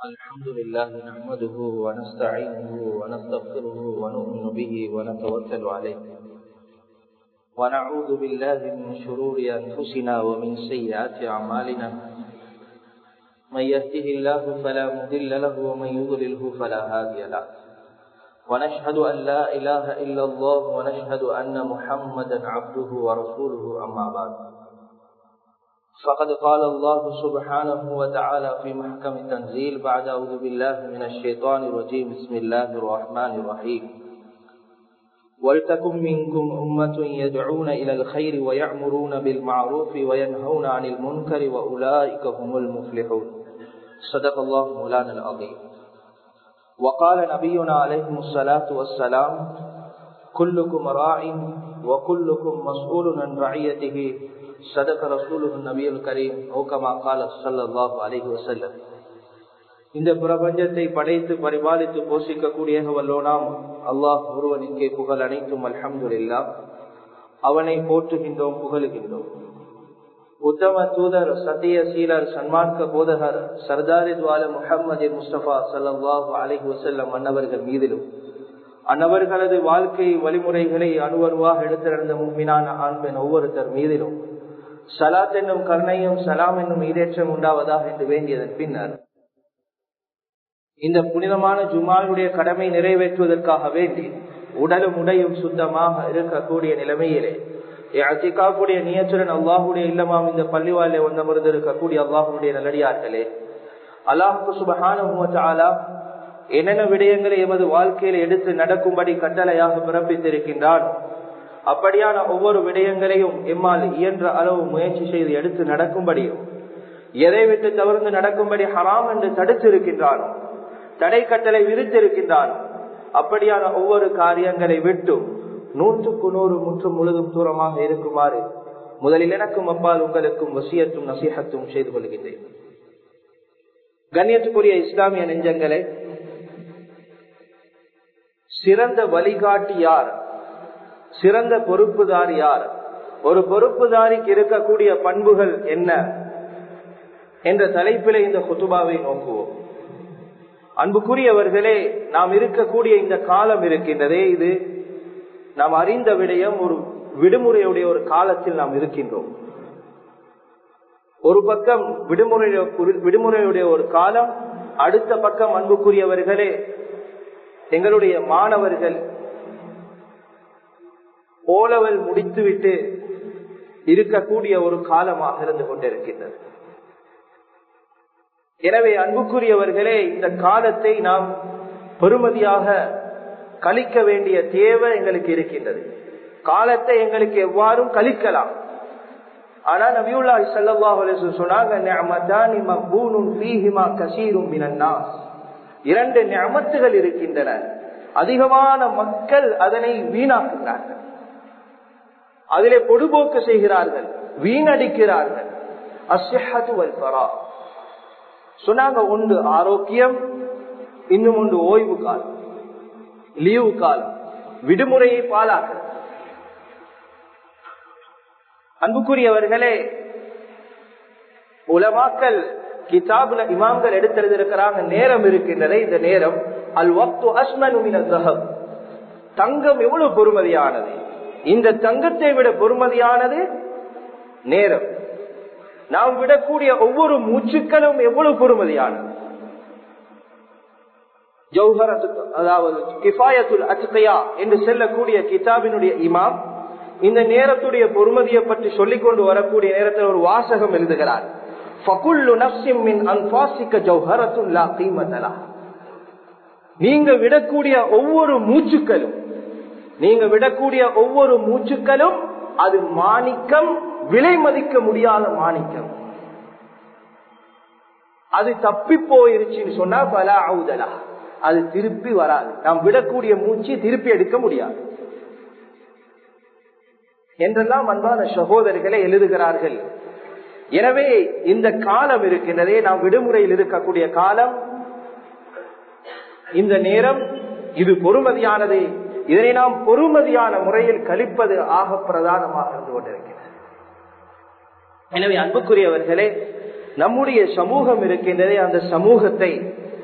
الحمد لله نحمده ونستعينه ونستغفره ونؤمن به ونتوكل عليه ونعوذ بالله من شرور أنفسنا ومن سيئات أعمالنا من يهده الله فلا مضل له ومن يضلله فلا هادي له ونشهد أن لا إله إلا الله ونشهد أن محمدا عبده ورسوله أما بعد فقد قال الله سبحانه وتعالى في محكم تنزيل بعد أعوذ بالله من الشيطان الرجيم بسم الله الرحمن الرحيم ولتكن منكم أمة يدعون إلى الخير ويعمرون بالمعروف وينهون عن المنكر وأولئك هم المفلحون صدق الله مولانا العظيم وقال نبينا عليه الصلاة والسلام كلكم راع وكلكم مسؤول عن رعيته صدق رسوله النبي الكريم او كما قال صلى الله عليه وسلم இந்த பிரபஞ்சத்தை படைத்து பரிபாலித்து போஷிக்கக்கூடிய வல்லோனாம் அல்லாஹ் ஒருவனுக்கே புகழ் அனைத்தும் அல்ஹம்துல்லா அவனை போற்றுகின்றோம் புகழுகின்றோம் உத்தம தூதர் சத்திய சீலர் சன்மார்க்க போதகர் சர்தாரி துவால முஹம்மது முஸ்தபா சல்லாஹூ அலஹி வசல்லம் அன்னவர்கள் மீதிலும் அன்னவர்களது வாழ்க்கை வழிமுறைகளை அணுவருவாக எடுத்திருந்த முன்மினான ஆண் பெண் ஒவ்வொருத்தர் மீதிலும் சலாத் என்னும் கருணையும் சலாம் என்னும் ஈடேற்றம் உண்டாவதாக என்று வேண்டியதன் பின்னர் இந்த புனிதமான ஜுமானுடைய கடமை நிறைவேற்றுவதற்காக வேண்டி உடலும் உடையும் சுத்தமாக இருக்கக்கூடிய நிலைமையிலே அத்திகாக்கூடிய நியத்துடன் அல்லாஹுடைய இல்லமாம் இந்த பள்ளிவாலே வந்தமர்ந்து இருக்கக்கூடிய அல்லாஹுடைய நல்லடியார்களே அல்லாஹு சுபஹான என்னென்ன விடயங்களை எமது வாழ்க்கையில எடுத்து நடக்கும்படி கட்டளையாக பிறப்பித்திருக்கின்றான் அப்படியான ஒவ்வொரு விடயங்களையும் எம்மால் இயன்ற அளவு முயற்சி செய்து எடுத்து நடக்கும்படியும் எதை விட்டு தவிர்த்து நடக்கும்படி ஹராம் என்று தடுத்து இருக்கின்றானோ தடை கட்டளை விரித்திருக்கின்றானோ அப்படியான ஒவ்வொரு காரியங்களை விட்டும் நூற்றுக்கு நூறு முற்றும் முழுதும் தூரமாக இருக்குமாறு முதலில் எனக்கும் அப்பால் உங்களுக்கும் வசியத்தும் நசீகத்தும் செய்து கொள்கின்றேன் கண்ணியத்துக்குரிய இஸ்லாமிய நெஞ்சங்களை சிறந்த வழிகாட்டி யார் சிறந்த பொறுப்புதாரி யார் ஒரு பொறுப்புதாரிக்கு இருக்கக்கூடிய பண்புகள் என்ன என்ற தலைப்பில இந்த குத்துபாவை நோக்குவோம் அன்புக்குரியவர்களே நாம் இருக்கக்கூடிய இந்த காலம் இருக்கின்றதே இது நாம் அறிந்த விடயம் ஒரு விடுமுறையுடைய ஒரு காலத்தில் நாம் இருக்கின்றோம் ஒரு பக்கம் விடுமுறை விடுமுறையுடைய ஒரு காலம் அடுத்த பக்கம் அன்புக்குரியவர்களே எங்களுடைய மாணவர்கள் ஓலவல் முடித்துவிட்டு இருக்கக்கூடிய ஒரு காலமாக இருந்து கொண்டிருக்கின்றது எனவே அன்புக்குரியவர்களே இந்த காலத்தை நாம் பெருமதியாக கழிக்க வேண்டிய தேவை எங்களுக்கு இருக்கின்றது காலத்தை எங்களுக்கு எவ்வாறும் கழிக்கலாம் ஆனா நபியுல்லா சல்லாஹ் சொன்னாங்க இரண்டு ஞமத்துகள் இருக்கின்றன அதிகமான மக்கள் அதனை வீணாக்குகிறார்கள் அதிலே பொடுபோக்கு செய்கிறார்கள் வீணடிக்கிறார்கள் சொன்னாங்க ஒன்று ஆரோக்கியம் இன்னும் ஒன்று ஓய்வு காலம் லீவு காலம் விடுமுறையை பாலாக அன்புக்குரியவர்களே உலமாக்கல் கிதாபுல இமாம்கள் எடுத்திருக்கிறாங்க நேரம் இருக்கின்றன இந்த நேரம் அல் வக்து அஸ்மனு தங்கம் எவ்வளவு பொறுமதியானது இந்த தங்கத்தை விட பொறுமதியானது நேரம் நாம் விடக்கூடிய ஒவ்வொரு மூச்சுக்களும் எவ்வளவு பொறுமதியானது ஜௌஹரத்து அதாவது கிஃபாயத்துல் அச்கையா என்று செல்லக்கூடிய கிதாபினுடைய இமாம் இந்த நேரத்துடைய பொறுமதியை பற்றி சொல்லிக் கொண்டு வரக்கூடிய நேரத்தில் ஒரு வாசகம் எழுதுகிறார் நீங்க விடக்கூடிய ஒவ்வொரு மூச்சுக்களும் நீங்க விடக்கூடிய ஒவ்வொரு மூச்சுக்களும் அது மாணிக்கம் விலை மதிக்க முடியாத மாணிக்கம் அது தப்பி போயிருச்சுன்னு சொன்னா பல ஆவுதலா அது திருப்பி வராது நாம் விடக்கூடிய மூச்சு திருப்பி எடுக்க முடியாது என்றெல்லாம் அன்பான சகோதரர்களை எழுதுகிறார்கள் எனவே இந்த காலம் இருக்கின்றதே நாம் விடுமுறையில் இருக்கக்கூடிய காலம் இந்த நேரம் இது பொறுமதியானது இதனை நாம் பொறுமதியான முறையில் கழிப்பது ஆக பிரதானமாக இருந்து கொண்டிருக்கிறது எனவே அன்புக்குரியவர்களே நம்முடைய சமூகம் இருக்கின்றதே அந்த சமூகத்தை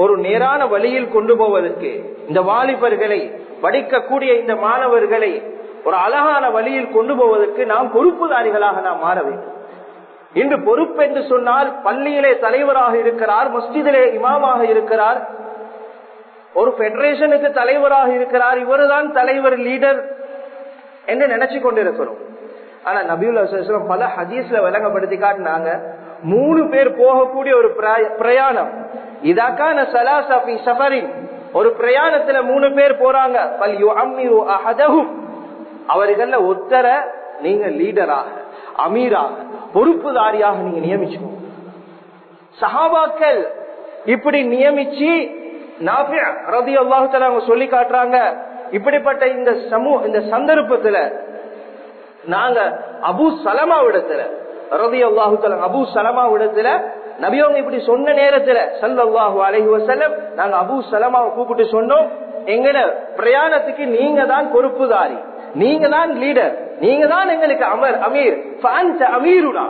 ஒரு நேரான வழியில் கொண்டு போவதற்கு இந்த வாலிபர்களை படிக்கக்கூடிய இந்த மாணவர்களை ஒரு அழகான வழியில் கொண்டு போவதற்கு நாம் பொறுப்புதாரிகளாக நாம் மாற வேண்டும் இன்று பொறுப்பு என்று சொன்னால் பள்ளியிலே தலைவராக இருக்கிறார் மஸ்ஜிதிலே இமாமாக இருக்கிறார் ஒரு பெடரேஷனுக்கு தலைவராக இருக்கிறார் இவருதான் தலைவர் லீடர் என்று நினைச்சு கொண்டிருக்கிறோம் ஆனா நபியுல் பல ஹதீஸ்ல விளங்கப்படுத்தி காட்டினாங்க மூணு பேர் போகக்கூடிய ஒரு பிரயாணம் இதாக்கான சலாசபி சஃபரின் ஒரு பிரயாணத்துல மூணு பேர் போறாங்க பல் யுஅம்மிரு அஹதஹும் அவர்கள ஒத்தர நீங்க லீடராக அமீராக பொறுப்புதாரியாக நீங்க நியமிச்சுக்கோங்க சஹாபாக்கள் இப்படி நியமிச்சு ரதி அல்லாஹால அவங்க சொல்லி காட்டுறாங்க இப்படிப்பட்ட இந்த சமூக இந்த சந்தர்ப்பத்துல நாங்க அபு சலமா விடத்துல ரதி அல்லாஹு அபு சலமா விடத்துல நபியவங்க இப்படி சொன்ன நேரத்துல சல்லாஹு அலஹி வசல்லம் நாங்க அபு சலமாவை கூப்பிட்டு சொன்னோம் எங்கட பிரயாணத்துக்கு நீங்க தான் பொறுப்புதாரி நீங்க தான் லீடர் நீங்க தான் எங்களுக்கு அமர் அமீர் அமீருடா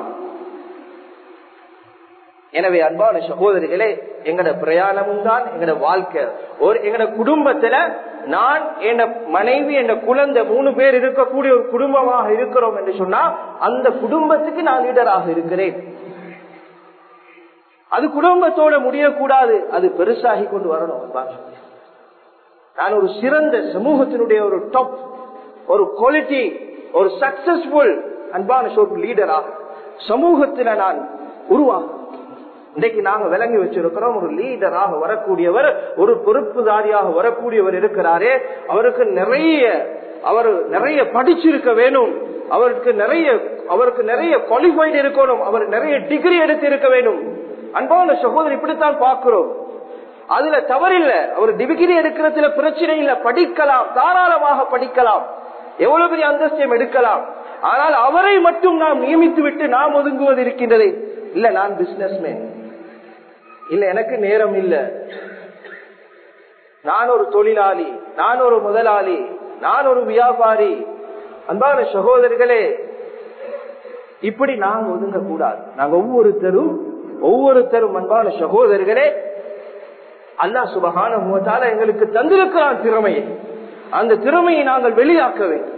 எனவே அன்பான சகோதரிகளே எங்கட பிரயாணமும் தான் எங்கட வாழ்க்கை ஒரு எங்கட குடும்பத்துல நான் என் மனைவி என் குழந்தை மூணு பேர் இருக்கக்கூடிய ஒரு குடும்பமாக இருக்கிறோம் என்று சொன்னா அந்த குடும்பத்துக்கு நான் லீடராக இருக்கிறேன் அது குடும்பத்தோட முடியக்கூடாது அது பெருசாகி கொண்டு வரணும் நான் ஒரு சிறந்த சமூகத்தினுடைய ஒரு டாப் ஒரு குவாலிட்டி ஒரு சக்சஸ்ஃபுல் அன்பான சொல் லீடராக சமூகத்துல நான் உருவாக இன்றைக்கு நாங்க விளங்கி வச்சிருக்கிறோம் ஒரு லீடராக வரக்கூடியவர் ஒரு பொறுப்புதாரியாக வரக்கூடியவர் இருக்கிறாரே அவருக்கு நிறைய அவர் நிறைய படிச்சிருக்க வேணும் அவருக்கு நிறைய அவருக்கு நிறைய குவாலிஃபைடு இருக்கணும் அவர் நிறைய டிகிரி எடுத்து இருக்க வேண்டும் அன்பான சகோதரி இப்படித்தான் பார்க்கிறோம் அதுல தவறில்லை அவர் டிகிரி எடுக்கிறதுல பிரச்சனை இல்ல படிக்கலாம் தாராளமாக படிக்கலாம் எவ்வளவு பெரிய அந்தஸ்தியம் எடுக்கலாம் ஆனால் அவரை மட்டும் நாம் நியமித்து விட்டு நாம் ஒதுங்குவது இருக்கின்றது இல்ல நான் பிசினஸ் மேன் இல்ல எனக்கு நேரம் இல்ல நான் ஒரு தொழிலாளி நான் ஒரு முதலாளி நான் ஒரு வியாபாரி அன்பான சகோதரர்களே இப்படி நாங்க ஒதுங்க கூடாது நாங்க ஒவ்வொருத்தரும் ஒவ்வொருத்தரும் அன்பான சகோதரர்களே அல்லா சுபகான முகத்தால எங்களுக்கு தந்திருக்கிறான் திறமையை அந்த திறமையை நாங்கள் வெளியாக்க வேண்டும்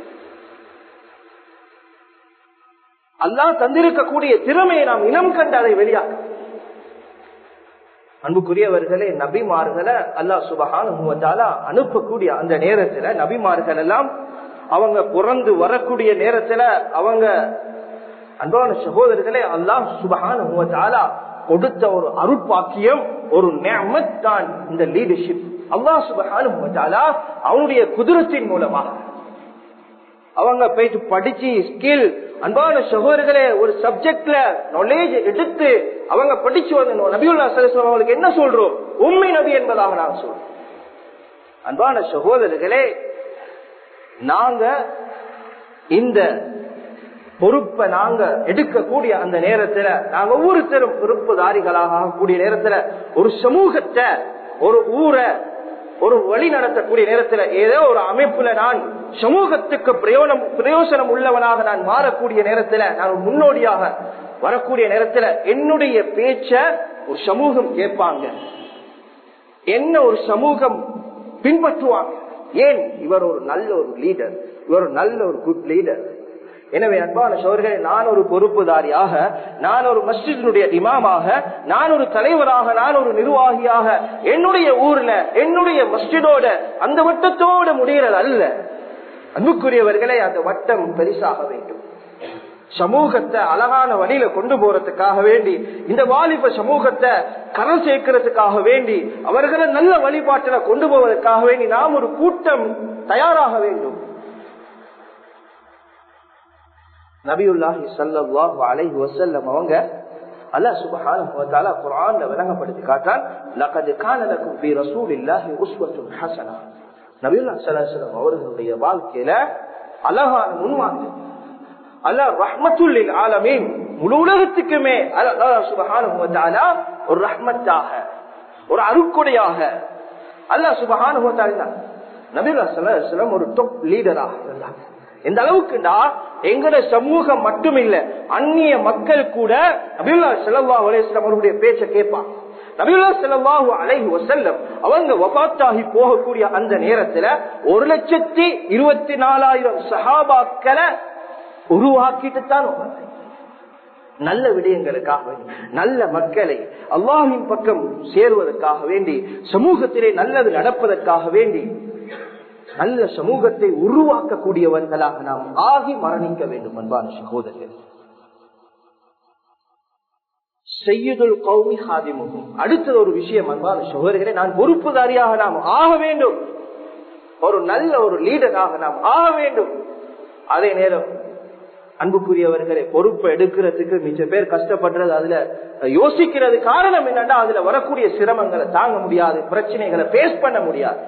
அல்லா தந்திருக்கக்கூடிய திறமையை நாம் இனம் கண்டு அதை வெளியாக்க அன்புக்குரியவர்களே நபிமார்களை அல்லா சுபகான முகத்தால அனுப்பக்கூடிய அந்த நேரத்துல நபிமார்கள் எல்லாம் அவங்க பிறந்து வரக்கூடிய நேரத்துல அவங்க அன்பான சகோதரர்களே அல்லாஹ் சுபகான முகத்தாலா கொடுத்த ஒரு அருட்பாக்கியம் ஒரு நேமத் தான் இந்த லீடர்ஷிப் அல்லாஹ் சுபகான அவனுடைய குதிரத்தின் மூலமாக அவங்க போயிட்டு படிச்சு ஸ்கில் அன்பான சகோதரர்களே ஒரு சப்ஜெக்ட்ல நாலேஜ் எடுத்து அவங்க படிச்சு வந்து நபியுல்லா சலிஸ்லாம் அவங்களுக்கு என்ன சொல்றோம் உண்மை நபி என்பதாக நான் சொல்றோம் அன்பான சகோதரர்களே நாங்க இந்த பொறுப்பை நாங்க எடுக்கக்கூடிய அந்த நேரத்துல நாங்க ஒவ்வொருத்தரும் பொறுப்புதாரிகளாக ஆகக்கூடிய நேரத்துல ஒரு சமூகத்தை ஒரு ஊரை ஒரு வழி நடத்தக்கூடிய நேரத்துல ஏதோ ஒரு அமைப்புல நான் சமூகத்துக்கு பிரயோஜனம் பிரயோசனம் உள்ளவனாக நான் மாறக்கூடிய நேரத்துல நான் ஒரு முன்னோடியாக வரக்கூடிய நேரத்துல என்னுடைய பேச்ச ஒரு சமூகம் கேட்பாங்க என்ன ஒரு சமூகம் பின்பற்றுவாங்க ஏன் இவர் ஒரு நல்ல ஒரு லீடர் இவர் ஒரு நல்ல ஒரு குட் லீடர் எனவே அன்பான சோர்களே நான் ஒரு பொறுப்புதாரியாக நான் ஒரு மஸ்ஜிதினுடைய இமாமாக நான் ஒரு தலைவராக நான் ஒரு நிர்வாகியாக என்னுடைய ஊர்ல என்னுடைய மஸ்ஜிதோட அந்த வட்டத்தோட முடிகிறது அல்ல அன்புக்குரியவர்களே அந்த வட்டம் பெரிசாக வேண்டும் சமூகத்தை அழகான வழியில கொண்டு போறதுக்காக வேண்டி இந்த வாலிப சமூகத்தை கரம் சேர்க்கிறதுக்காக வேண்டி அவர்களை நல்ல வழிபாட்டில கொண்டு போவதற்காக வேண்டி நாம் ஒரு கூட்டம் தயாராக வேண்டும் நபியுல்லாஹி சல்லாஹு அலைஹி வசல்லம் அவங்க அல்லாஹ் சுப்ஹானஹு வ தஆலா குர்ஆன்ல விளங்கப்படுத்தி காட்டான் லகத் கான லக்கும் ஃபீ ரசூலில்லாஹி உஸ்வத்துன் ஹஸனா நபியுல்லாஹ் ஸல்லல்லாஹு அலைஹி வஸல்லம் அவர்களுடைய வாழ்க்கையில அழகான முன்மாதிரி அல்லாஹ் ரஹ்மத்துல் லில் ஆலமீன் முழு உலகத்துக்குமே அல்லாஹ் சுப்ஹானஹு வ தஆலா ஒரு ரஹ்மத்தாக ஒரு அருட்கொடையாக அல்லாஹ் சுப்ஹானஹு வ தஆலா நபியுல்லாஹ் ஸல்லல்லாஹு அலைஹி வஸல்லம் ஒரு டாப் லீடராக இருந்தாங்க எந்த அளவுக்குண்டா எங்கட சமூகம் மட்டும் இல்ல அந்நிய மக்கள் கூட அபில்லா செலவா அலேஸ்லாம் அவருடைய பேச்ச கேட்பான் நபியுல்லா ஸல்லல்லாஹு அலைஹி வஸல்லம் அவங்க வஃபாத்தாகி போகக்கூடிய அந்த நேரத்துல ஒரு லட்சத்தி இருபத்தி நாலாயிரம் சஹாபாக்களை உருவாக்கிட்டு தான் வஃபாத்தாகி. நல்ல விடயங்களுக்காக வேண்டி நல்ல மக்களை அல்லாஹின் பக்கம் சேருவதற்காக வேண்டி சமூகத்திலே நல்லது நடப்பதற்காக வேண்டி நல்ல சமூகத்தை உருவாக்கக்கூடியவர்களாக நாம் ஆகி மரணிக்க வேண்டும் அன்பான சகோதரர்கள் செய்யுதுல் கௌமி ஹாதிமுகம் அடுத்தது ஒரு விஷயம் அன்பான சகோதரர்களே நான் பொறுப்புதாரியாக நாம் ஆக வேண்டும் ஒரு நல்ல ஒரு லீடராக நாம் ஆக வேண்டும் அதே நேரம் அன்புக்குரியவர்களை பொறுப்பு எடுக்கிறதுக்கு மிச்ச பேர் கஷ்டப்படுறது அதுல யோசிக்கிறது காரணம் என்னன்னா அதுல வரக்கூடிய சிரமங்களை தாங்க முடியாது பிரச்சனைகளை பேஸ் பண்ண முடியாது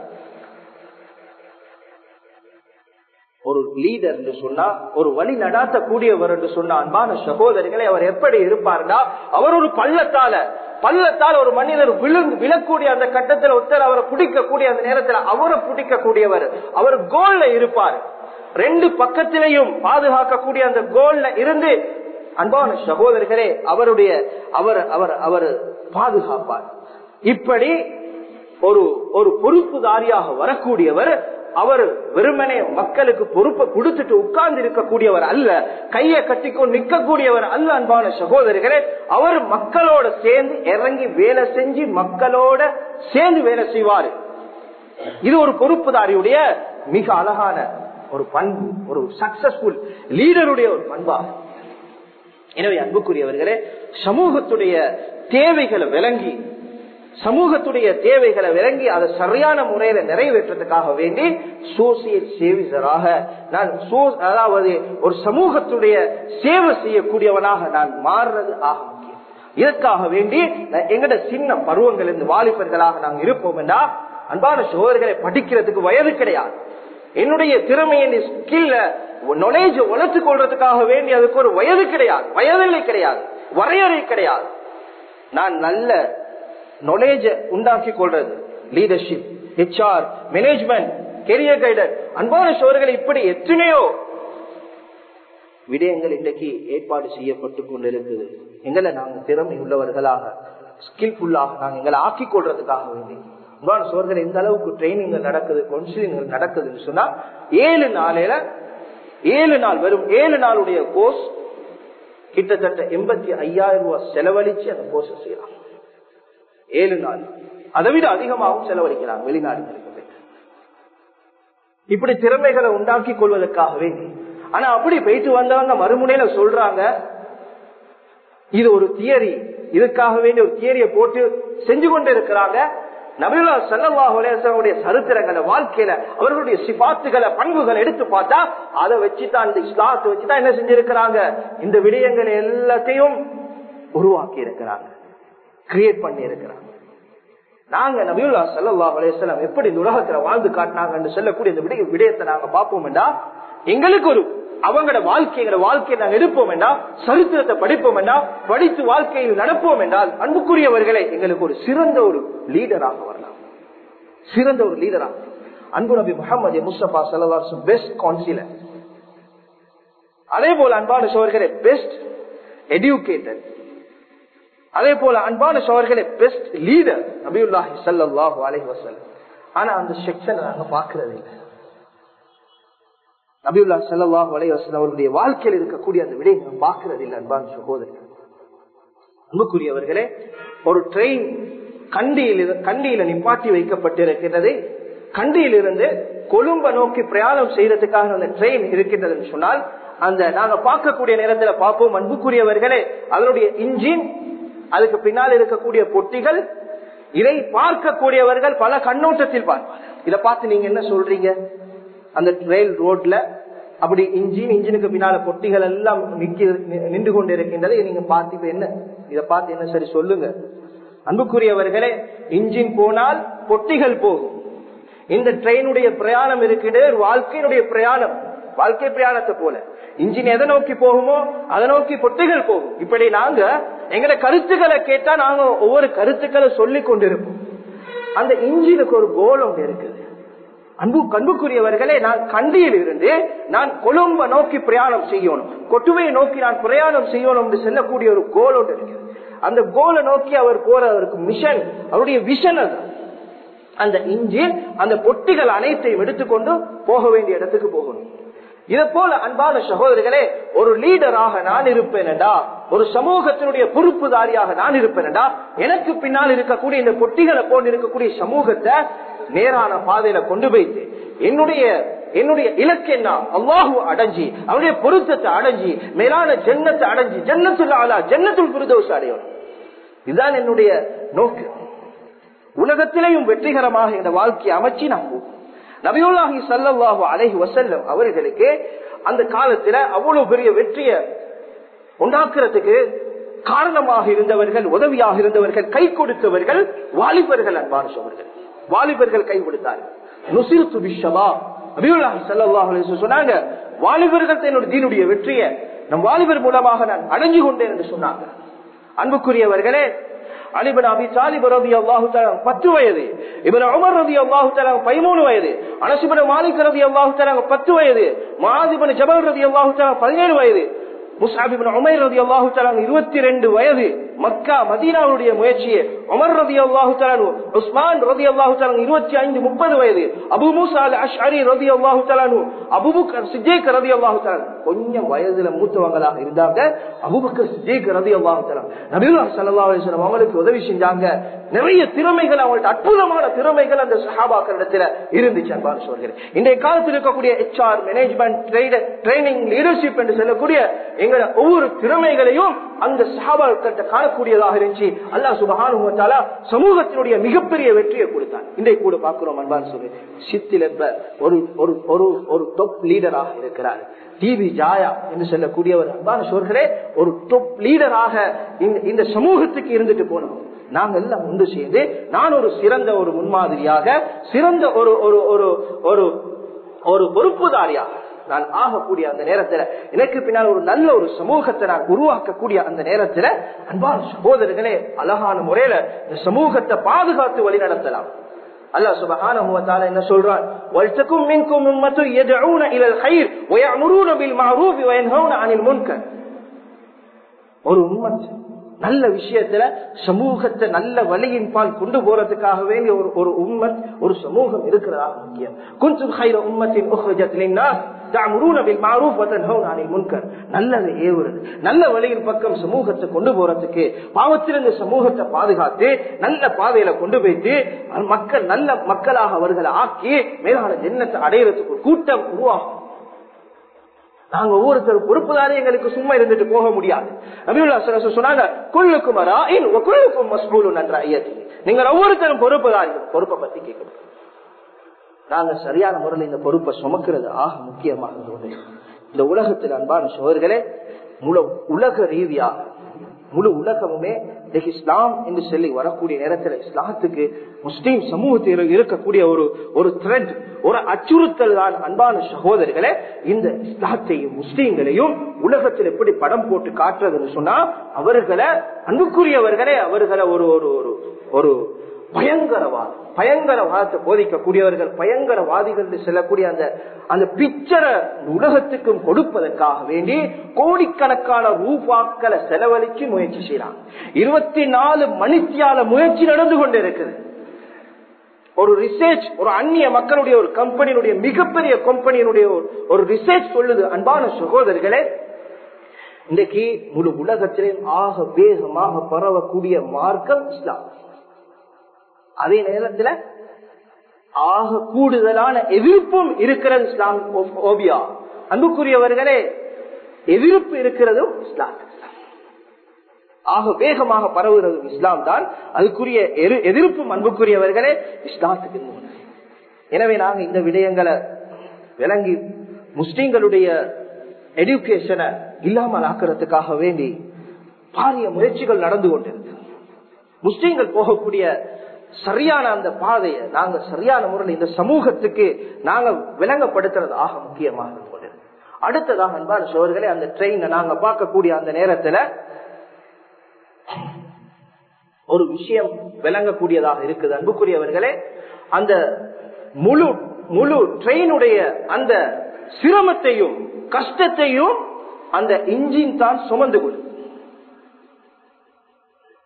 ஒரு லீடர் என்று சொன்னா ஒரு வழி நடாத்தக்கூடியவர் என்று சொன்னா அன்பான சகோதரிகளை அவர் எப்படி இருப்பார்னா அவர் ஒரு பள்ளத்தால பள்ளத்தால் ஒரு மனிதர் விழுந்து விழக்கூடிய அந்த கட்டத்தில் ஒருத்தர் அவரை பிடிக்கக்கூடிய அந்த நேரத்தில் அவரை பிடிக்கக்கூடியவர் அவர் கோல்ல இருப்பார் ரெண்டு பக்கத்திலையும் பாதுகாக்கக்கூடிய அந்த கோல்ல இருந்து அன்பான சகோதரர்களே அவருடைய அவர் அவர் அவர் பாதுகாப்பார் இப்படி ஒரு ஒரு பொறுப்புதாரியாக வரக்கூடியவர் அவர் வெறுமனே மக்களுக்கு பொறுப்பை கொடுத்துட்டு உட்கார்ந்து இருக்கக்கூடியவர் அல்ல கையை கட்டிக்கொண்டு நிற்கக்கூடியவர் அல்ல அன்பான சகோதரிகளே அவர் மக்களோட சேர்ந்து இறங்கி வேலை செஞ்சு மக்களோட சேர்ந்து வேலை செய்வாரு இது ஒரு பொறுப்புதாரியுடைய மிக அழகான ஒரு பண்பு ஒரு சக்சஸ்ஃபுல் லீடருடைய ஒரு பண்பாகும் எனவே அன்புக்குரியவர்களே சமூகத்துடைய தேவைகளை விளங்கி சமூகத்துடைய தேவைகளை விளங்கி அதை சரியான முறையில நிறைவேற்றத்துக்காக வேண்டி சோசியல் சேவிசராக நான் அதாவது ஒரு சமூகத்துடைய சேவை செய்யக்கூடியவனாக நான் மாறுறது ஆக முக்கியம் இதற்காக வேண்டி எங்கட சின்ன பருவங்கள் இருந்து வாலிபர்களாக நாங்கள் இருப்போம் என்றா அன்பான சகோதரர்களை படிக்கிறதுக்கு வயது கிடையாது என்னுடைய திறமையின் ஸ்கில்ல நாலேஜ் வளர்த்து கொள்றதுக்காக வேண்டி அதுக்கு ஒரு வயது கிடையாது வயதில்லை கிடையாது வரையறை கிடையாது நான் நல்ல நாலேஜ உண்டாக்கி கொள்றது leadership HR management career guider அன்பான சோழர்கள் இப்படி எத்தனையோ விடயங்கள் இன்றைக்கு ஏற்பாடு செய்யப்பட்டு கொண்டிருக்குது எங்களை நாங்கள் திறமை உள்ளவர்களாக ஸ்கில்ஃபுல்லாக நாங்கள் எங்களை ஆக்கிக் கொள்றதுக்காக வேண்டி அன்பான சோழர்கள் இந்த அளவுக்கு ட்ரைனிங் நடக்குது கவுன்சிலிங் நடக்குதுன்னு சொன்னா ஏழு நாளையில ஏழு நாள் வெறும் ஏழு நாளுடைய கோர்ஸ் கிட்டத்தட்ட எண்பத்தி ஐயாயிரம் ரூபாய் செலவழிச்சு அந்த கோர்ஸ் செய்யலாம் ஏழு நாள் அதை விட அதிகமாகவும் செலவழிக்கிறாங்க வெளிநாடுகளுக்கு இப்படி திறமைகளை உண்டாக்கி கொள்வதற்காக வேண்டி ஆனா அப்படி போயிட்டு வந்தவங்க மறுமுனையில சொல்றாங்க இது ஒரு தியரி இதுக்காக வேண்டி ஒரு தியரியை போட்டு செஞ்சு கொண்டு இருக்கிறாங்க நபிலா சல்லாஹுடைய சரித்திரங்களை வாழ்க்கையில அவர்களுடைய சிபாத்துகளை பண்புகளை எடுத்து பார்த்தா அதை வச்சுதான் இந்த இஸ்லாத்தை வச்சுதான் என்ன செஞ்சிருக்கிறாங்க இந்த விடயங்கள் எல்லாத்தையும் உருவாக்கி இருக்கிறாங்க கிரியேட் பண்ணி இருக்கிறாங்க நாங்க நபியுல்லா சல்லா அலையம் எப்படி இந்த உலகத்துல வாழ்ந்து காட்டினாங்கன்னு சொல்லக்கூடிய இந்த விடய விடயத்தை நாங்க பார்ப்போம் என்றா எங்களுக்கு ஒரு அவங்களோட வாழ்க்கையோட வாழ்க்கையை நாங்கள் எடுப்போம் என்றால் சரித்திரத்தை படிப்போம் என்றால் படித்து வாழ்க்கையில் நடப்போம் என்றால் அன்புக்குரியவர்களை எங்களுக்கு ஒரு சிறந்த ஒரு லீடராக வரலாம் சிறந்த ஒரு லீடராக அன்பு நபி முகமது முஸ்தபா சல்லாஸ் பெஸ்ட் கவுன்சிலர் அதே போல அன்பான சோழர்களே பெஸ்ட் எடியூகேட்டட் அதே போல அன்பான சோழர்களே பெஸ்ட் லீடர் நபியுல்லாஹி சல்லாஹு அலஹி வசல்லம் ஆனா அந்த செக்ஷனை நாங்க பாக்குறது இல்லை நபியுல்லா சல்லாஹு அலஹி வசல்லம் அவருடைய வாழ்க்கையில் இருக்கக்கூடிய அந்த விடையை நாம் பார்க்கறது இல்லை அன்பான சகோதரர்கள் அன்புக்குரியவர்களே ஒரு ட்ரெயின் கண்டியில் கண்டியில நிப்பாட்டி வைக்கப்பட்டிருக்கிறது கண்டியிலிருந்து கொழும்ப நோக்கி பிரயாணம் செய்யறதுக்காக அந்த ட்ரெயின் இருக்கின்றதுன்னு சொன்னால் அந்த நாங்க பார்க்கக்கூடிய நேரத்தில் பார்ப்போம் அன்புக்குரியவர்களே அதனுடைய இன்ஜின் அதுக்கு பின்னால் இருக்கக்கூடிய பொட்டிகள் இதை பார்க்கக்கூடியவர்கள் பல கண்ணோட்டத்தில் பார்ப்பார் இதை பார்த்து நீங்க என்ன சொல்றீங்க அந்த ரயில் ரோட்ல அப்படி இன்ஜின் இன்ஜினுக்கு பின்னால பொட்டிகள் எல்லாம் நின்று கொண்டு இருக்கின்றது நீங்க பார்த்து இப்ப என்ன இதை பார்த்து என்ன சரி சொல்லுங்க அன்புக்குரியவர்களே இன்ஜின் போனால் பொட்டிகள் போகும் இந்த ட்ரெயினுடைய பிரயாணம் இருக்கின்றது வாழ்க்கையினுடைய பிரயாணம் வாழ்க்கை பிரயாணத்தை போல இன்ஜின் எதை நோக்கி போகுமோ அதை நோக்கி பொட்டிகள் போகும் இப்படி நாங்க எங்கட கருத்துக்களை கேட்டா நாங்க ஒவ்வொரு கருத்துக்களை சொல்லி கொண்டிருப்போம் அந்த இன்ஜினுக்கு ஒரு கோல் ஒன்று இருக்குது அன்பு கண்புக்குரியவர்களே நான் கண்டியில் இருந்து நான் கொழும்ப நோக்கி பிரயாணம் செய்யணும் கொட்டுவையை நோக்கி நான் பிரயாணம் செய்யணும் என்று செல்லக்கூடிய ஒரு கோல் ஒன்று இருக்குது அந்த கோலை நோக்கி அவர் போறவருக்கு மிஷன் அவருடைய விஷன் அது அந்த இன்ஜின் அந்த பொட்டிகள் அனைத்தையும் எடுத்துக்கொண்டு போக வேண்டிய இடத்துக்கு போகணும் இதை போல அன்பான சகோதரர்களே ஒரு லீடராக நான் இருப்பேனடா ஒரு சமூகத்தினுடைய பொறுப்புதாரியாக நான் இருப்பேனடா எனக்கு பின்னால் இருக்கக்கூடிய இந்த பொட்டிகளை போன்று இருக்கக்கூடிய சமூகத்தை நேரான பாதையில கொண்டு போய்த்து என்னுடைய என்னுடைய இலக்கு என்ன அல்லாஹு அடைஞ்சி அவனுடைய பொருத்தத்தை அடைஞ்சி மேலான ஜன்னத்தை அடைஞ்சி ஜன்னத்துல் ஆலா ஜன்னத்துல் புரிதோஸ் அடையணும் இதுதான் என்னுடைய நோக்கு உலகத்திலேயும் வெற்றிகரமாக இந்த வாழ்க்கையை அமைச்சு நான் போவோம் நபியுல்லாஹி சல்லாஹூ அலஹி வசல்லம் அவர்களுக்கு அந்த காலத்துல அவ்வளவு பெரிய வெற்றியை உண்டாக்குறதுக்கு காரணமாக இருந்தவர்கள் உதவியாக இருந்தவர்கள் கை கொடுத்தவர்கள் வாலிபர்கள் அன்பான சோழர்கள் வாலிபர்கள் கை கொடுத்தார்கள் நுசிர் துபிஷமா நபியுல்லாஹி சல்லாஹ் அலி சொன்னாங்க வாலிபர்கள் தன்னுடைய தீனுடைய வெற்றியை நம் வாலிபர் மூலமாக நான் அடைஞ்சு கொண்டேன் என்று சொன்னாங்க அன்புக்குரியவர்களே அலிபன் அபி சாலிப் ரதி அல்லாஹு பத்து வயது இவன் உமர் ரதி அல்லாஹு பதிமூணு வயது அனசிபன் மாலிக் ரதி அல்லாஹு பத்து வயது மாதிபன் ஜபல் ரதி அல்லாஹு பதினேழு வயது முசாபிபின் உமைர் ரதி அல்லாஹு இருபத்தி ரெண்டு வயது மக்கா மதீனாவுடைய முயற்சியை உமர் ரதி அல்லாஹு தலானு உஸ்மான் ரதி அல்லாஹு தலானு இருபத்தி ஐந்து முப்பது வயது அபு மூசா அல் அஷ்அரி ரதி அல்லாஹு தலானு அபுபக்கர் சிஜேக் ரதி அல்லாஹு தலான் கொஞ்சம் வயதுல மூத்தவங்களாக இருந்தாங்க அபுபக்கர் சிஜேக் ரதி அல்லாஹு தலான் நபியுல்லா சல்லா அலிஸ்லாம் அவங்களுக்கு உதவி செஞ்சாங்க நிறைய திறமைகள் அவங்கள்ட்ட அற்புதமான திறமைகள் அந்த சஹாபாக்களிடத்துல இருந்துச்சு அன்பான சொல்கிறேன் இன்றைய காலத்தில் இருக்கக்கூடிய ஹெச்ஆர் மேனேஜ்மெண்ட் ட்ரைனிங் லீடர்ஷிப் என்று சொல்லக்கூடிய எங்களை ஒவ்வொரு திறமைகளையும் அந்த சஹாபாக்கிட்ட காணக்கூடியதாக இருந்துச்சு அல்லா சுபகானுவத்தாலா சமூகத்தினுடைய மிகப்பெரிய வெற்றியை கொடுத்தார் இன்றைக்கு கூட பார்க்கிறோம் அன்பான் சொல்லி சித்தில் ஒரு ஒரு ஒரு ஒரு டொப் லீடராக இருக்கிறார் டிவி ஜாயா என்று சொல்லக்கூடியவர் அன்பான சோர்களே ஒரு டொப் லீடராக இந்த சமூகத்துக்கு இருந்துட்டு போனோம் நாங்க எல்லாம் ஒன்று சேர்ந்து நான் ஒரு சிறந்த ஒரு முன்மாதிரியாக சிறந்த ஒரு ஒரு ஒரு ஒரு ஒரு பொறுப்புதாரியாக நான் ஆகக்கூடிய அந்த நேரத்துல எனக்கு பின்னால் ஒரு நல்ல ஒரு சமூகத்தை நான் உருவாக்கக்கூடிய அந்த நேரத்துல அன்பான சகோதரர்களே அழகான முறையில இந்த சமூகத்தை பாதுகாத்து வழி நடத்தலாம் அல்லாஹ் சுபஹானஹு வ தஆலா என்ன சொல்றான் வல்தகும் மின்கும் உம்மத்து யதுஊன இலல் கைர் வ யஅமுரூன பில் மஅரூஃப் வ யன்ஹவுன அனில் முன்கர் ஒரு உம்மத் நல்ல விஷயத்துல சமூகத்தை நல்ல வழியின் பால் கொண்டு போறதுக்காக வேண்டிய ஒரு ஒரு உம்மத் ஒரு சமூகம் இருக்கிறதாக முக்கியம் குன்சும் ஹைர உம்மத்தின் நல்லதை ஏவுறது நல்ல வழியின் பக்கம் சமூகத்தை கொண்டு போறதுக்கு பாவத்திலிருந்து சமூகத்தை பாதுகாத்து நல்ல பாதையில கொண்டு போயிட்டு மக்கள் நல்ல மக்களாக அவர்களை ஆக்கி மேலான ஜென்னத்தை அடையிறதுக்கு கூட்டம் உருவாகும் நாங்க ஒவ்வொருத்தரும் பொறுப்புதாரி எங்களுக்கு சும்மா இருந்துட்டு போக முடியாது நபியுல்லா சொன்னாங்க கொள்ளுக்கும் கொள்ளுக்கும் மஸ்பூலும் நன்ற ஐயத்தி நீங்கள் ஒவ்வொருத்தரும் பொறுப்புதாரி பொறுப்பை பத்தி கேட்கணும் நாங்க சரியான முறையில் இந்த பொறுப்பை சுமக்கிறது ஆக முக்கியமானது இந்த உலகத்தில் அன்பான சோழர்களே முழு உலக ரீதியாக முழு உலகமுமே இஸ்லாம் என்று சொல்லி வரக்கூடிய நேரத்தில் இஸ்லாத்துக்கு முஸ்லீம் சமூகத்தில் இருக்கக்கூடிய ஒரு ஒரு த்ரெட் ஒரு அச்சுறுத்தல் தான் அன்பான சகோதரர்களே இந்த இஸ்லாத்தையும் முஸ்லீம்களையும் உலகத்தில் எப்படி படம் போட்டு காட்டுறதுன்னு சொன்னா அவர்களை அன்புக்குரியவர்களே அவர்களை ஒரு ஒரு ஒரு ஒரு பயங்கரவாதம் பயங்கரவாதத்தை போதிக்கக்கூடியவர்கள் பயங்கரவாதிகள் செல்லக்கூடிய அந்த அந்த பிக்சரை உலகத்துக்கும் கொடுப்பதற்காக வேண்டி கோடிக்கணக்கான ரூபாக்களை செலவழிச்சு முயற்சி செய்யறாங்க இருபத்தி நாலு மணித்தியால முயற்சி நடந்து கொண்டு இருக்குது ஒரு ரிசர்ச் ஒரு அந்நிய மக்களுடைய ஒரு கம்பெனியினுடைய மிகப்பெரிய கம்பெனியினுடைய ஒரு ரிசர்ச் சொல்லுது அன்பான சகோதரர்களே இன்றைக்கு முழு உலகத்திலே ஆக வேகமாக பரவக்கூடிய மார்க்கம் இஸ்லாம் அதே நேரத்தில் ஆக கூடுதலான எதிர்ப்பும் இருக்கிறது இஸ்லாம் ஓபியா அன்புக்குரியவர்களே எதிர்ப்பு இருக்கிறதும் இஸ்லாம் ஆக வேகமாக பரவுகிறதும் இஸ்லாம் தான் அதுக்குரிய எதிர்ப்பும் அன்புக்குரியவர்களே இஸ்லாத்துக்கு எனவே நாங்க இந்த விடயங்களை விளங்கி முஸ்லிம்களுடைய எடுக்கேஷனை இல்லாமல் ஆக்கிறதுக்காக வேண்டி பாரிய முயற்சிகள் நடந்து கொண்டிருக்கு முஸ்லீம்கள் போகக்கூடிய சரியான அந்த பாதையை நாங்க சரியான முறையில் இந்த சமூகத்துக்கு நாங்க விளங்கப்படுத்துறது ஆக முக்கியமாக இருக்கிறது அடுத்ததாக அன்பான சோழர்களே அந்த ட்ரெயினை நாங்க பார்க்கக்கூடிய அந்த நேரத்துல ஒரு விஷயம் விளங்கக்கூடியதாக இருக்குது அன்புக்குரியவர்களே அந்த முழு முழு ட்ரெயினுடைய அந்த சிரமத்தையும் கஷ்டத்தையும் அந்த இன்ஜின் தான் சுமந்து கொள்ளும்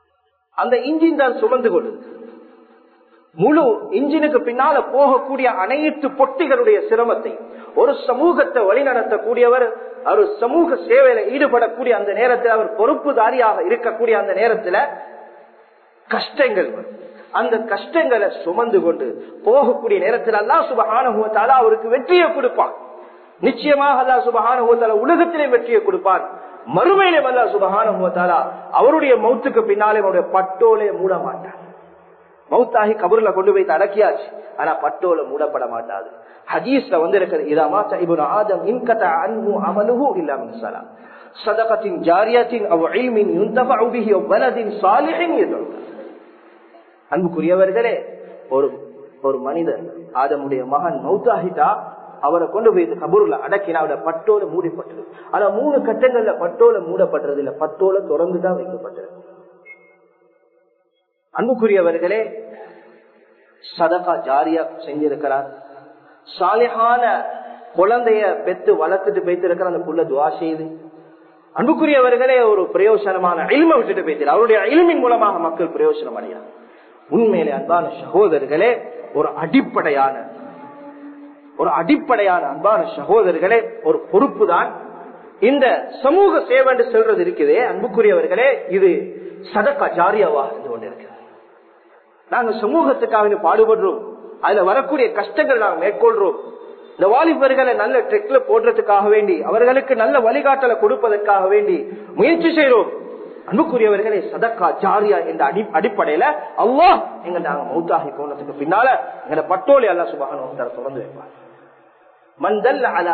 அந்த இன்ஜின் தான் சுமந்து கொள்ளுது முழு இன்ஜினுக்கு பின்னால போகக்கூடிய அனைத்து பொட்டிகளுடைய சிரமத்தை ஒரு சமூகத்தை வழிநடத்தக்கூடியவர் அவர் சமூக சேவையில ஈடுபடக்கூடிய அந்த நேரத்தில் அவர் பொறுப்புதாரியாக இருக்கக்கூடிய அந்த நேரத்தில் கஷ்டங்கள் வரும். அந்த கஷ்டங்களை சுமந்து கொண்டு போகக்கூடிய நேரத்தில் அல்லா சுபகானுபவத்தால அவருக்கு வெற்றியை கொடுப்பான் நிச்சயமாக அல்லா சுபகானுபவத்தால உலகத்திலே வெற்றியை கொடுப்பான் மறுமையிலும் அல்லா சுபகானுபவத்தாலா அவருடைய மௌத்துக்கு பின்னாலே அவருடைய பட்டோலே மூட மாட்டான் மௌத்தாகி கபூர்ல கொண்டு போய் அடக்கியாச்சு ஆனா பட்டோல மூடப்பட மாட்டாது ஹதீஸ்ல வந்து இருக்கிறது இதமா இபுன் ஆதம் இன்கத அன்பு அமலுஹு இல்லாம சலாம் சதகத்தின் ஜாரியத்தின் அவ் இல்மின் யுந்தஃபஉ பிஹி அவ் வலதின் சாலிஹின் யதுஉ அன்புக்குரியவர்களே ஒரு ஒரு மனிதர் ஆதமுடைய மகன் மௌத்தாகிட்டா அவரை கொண்டு போய் கபூர்ல அடக்கினா அவட பட்டோல மூடிப்பட்டது ஆனா மூணு கட்டங்கள்ல பட்டோல மூடப்பட்டது இல்ல பட்டோல திறந்துதான் வைக்கப்பட்டது அன்புக்குரியவர்களே சதகா ஜாரியா செஞ்சிருக்கிறார் சாலிஹான குழந்தைய பெத்து வளர்த்துட்டு போய்த்திருக்கிற அந்த புள்ள துவா செய்து அன்புக்குரியவர்களே ஒரு பிரயோசனமான இல்மை விட்டுட்டு போய்த்திரு அவருடைய இல்மின் மூலமாக மக்கள் பிரயோசனம் அடையார் உண்மையிலே அன்பான சகோதரர்களே ஒரு அடிப்படையான ஒரு அடிப்படையான அன்பான சகோதரர்களே ஒரு பொறுப்பு தான் இந்த சமூக சேவை என்று சொல்றது இருக்குதே அன்புக்குரியவர்களே இது சதக்கா ஜாரியாவாக இருந்து கொண்டிருக்கிறது நாங்க சமூகத்துக்காக பாடுபடுறோம் அதுல வரக்கூடிய கஷ்டங்கள் நாங்கள் மேற்கொள்றோம் இந்த வாலிபர்களை நல்ல ட்ரெக்ல போடுறதுக்காக வேண்டி அவர்களுக்கு நல்ல வழிகாட்டலை கொடுப்பதற்காக வேண்டி முயற்சி செய்யறோம் அன்புக்குரியவர்களே சதக்கா ஜாரியா என்ற அடி அடிப்படையில அவ்வா எங்க நாங்க மௌத்தாகி போனதுக்கு பின்னால எங்களை பட்டோலி அல்லா சுபகான திறந்து வைப்பார் மந்தல் அல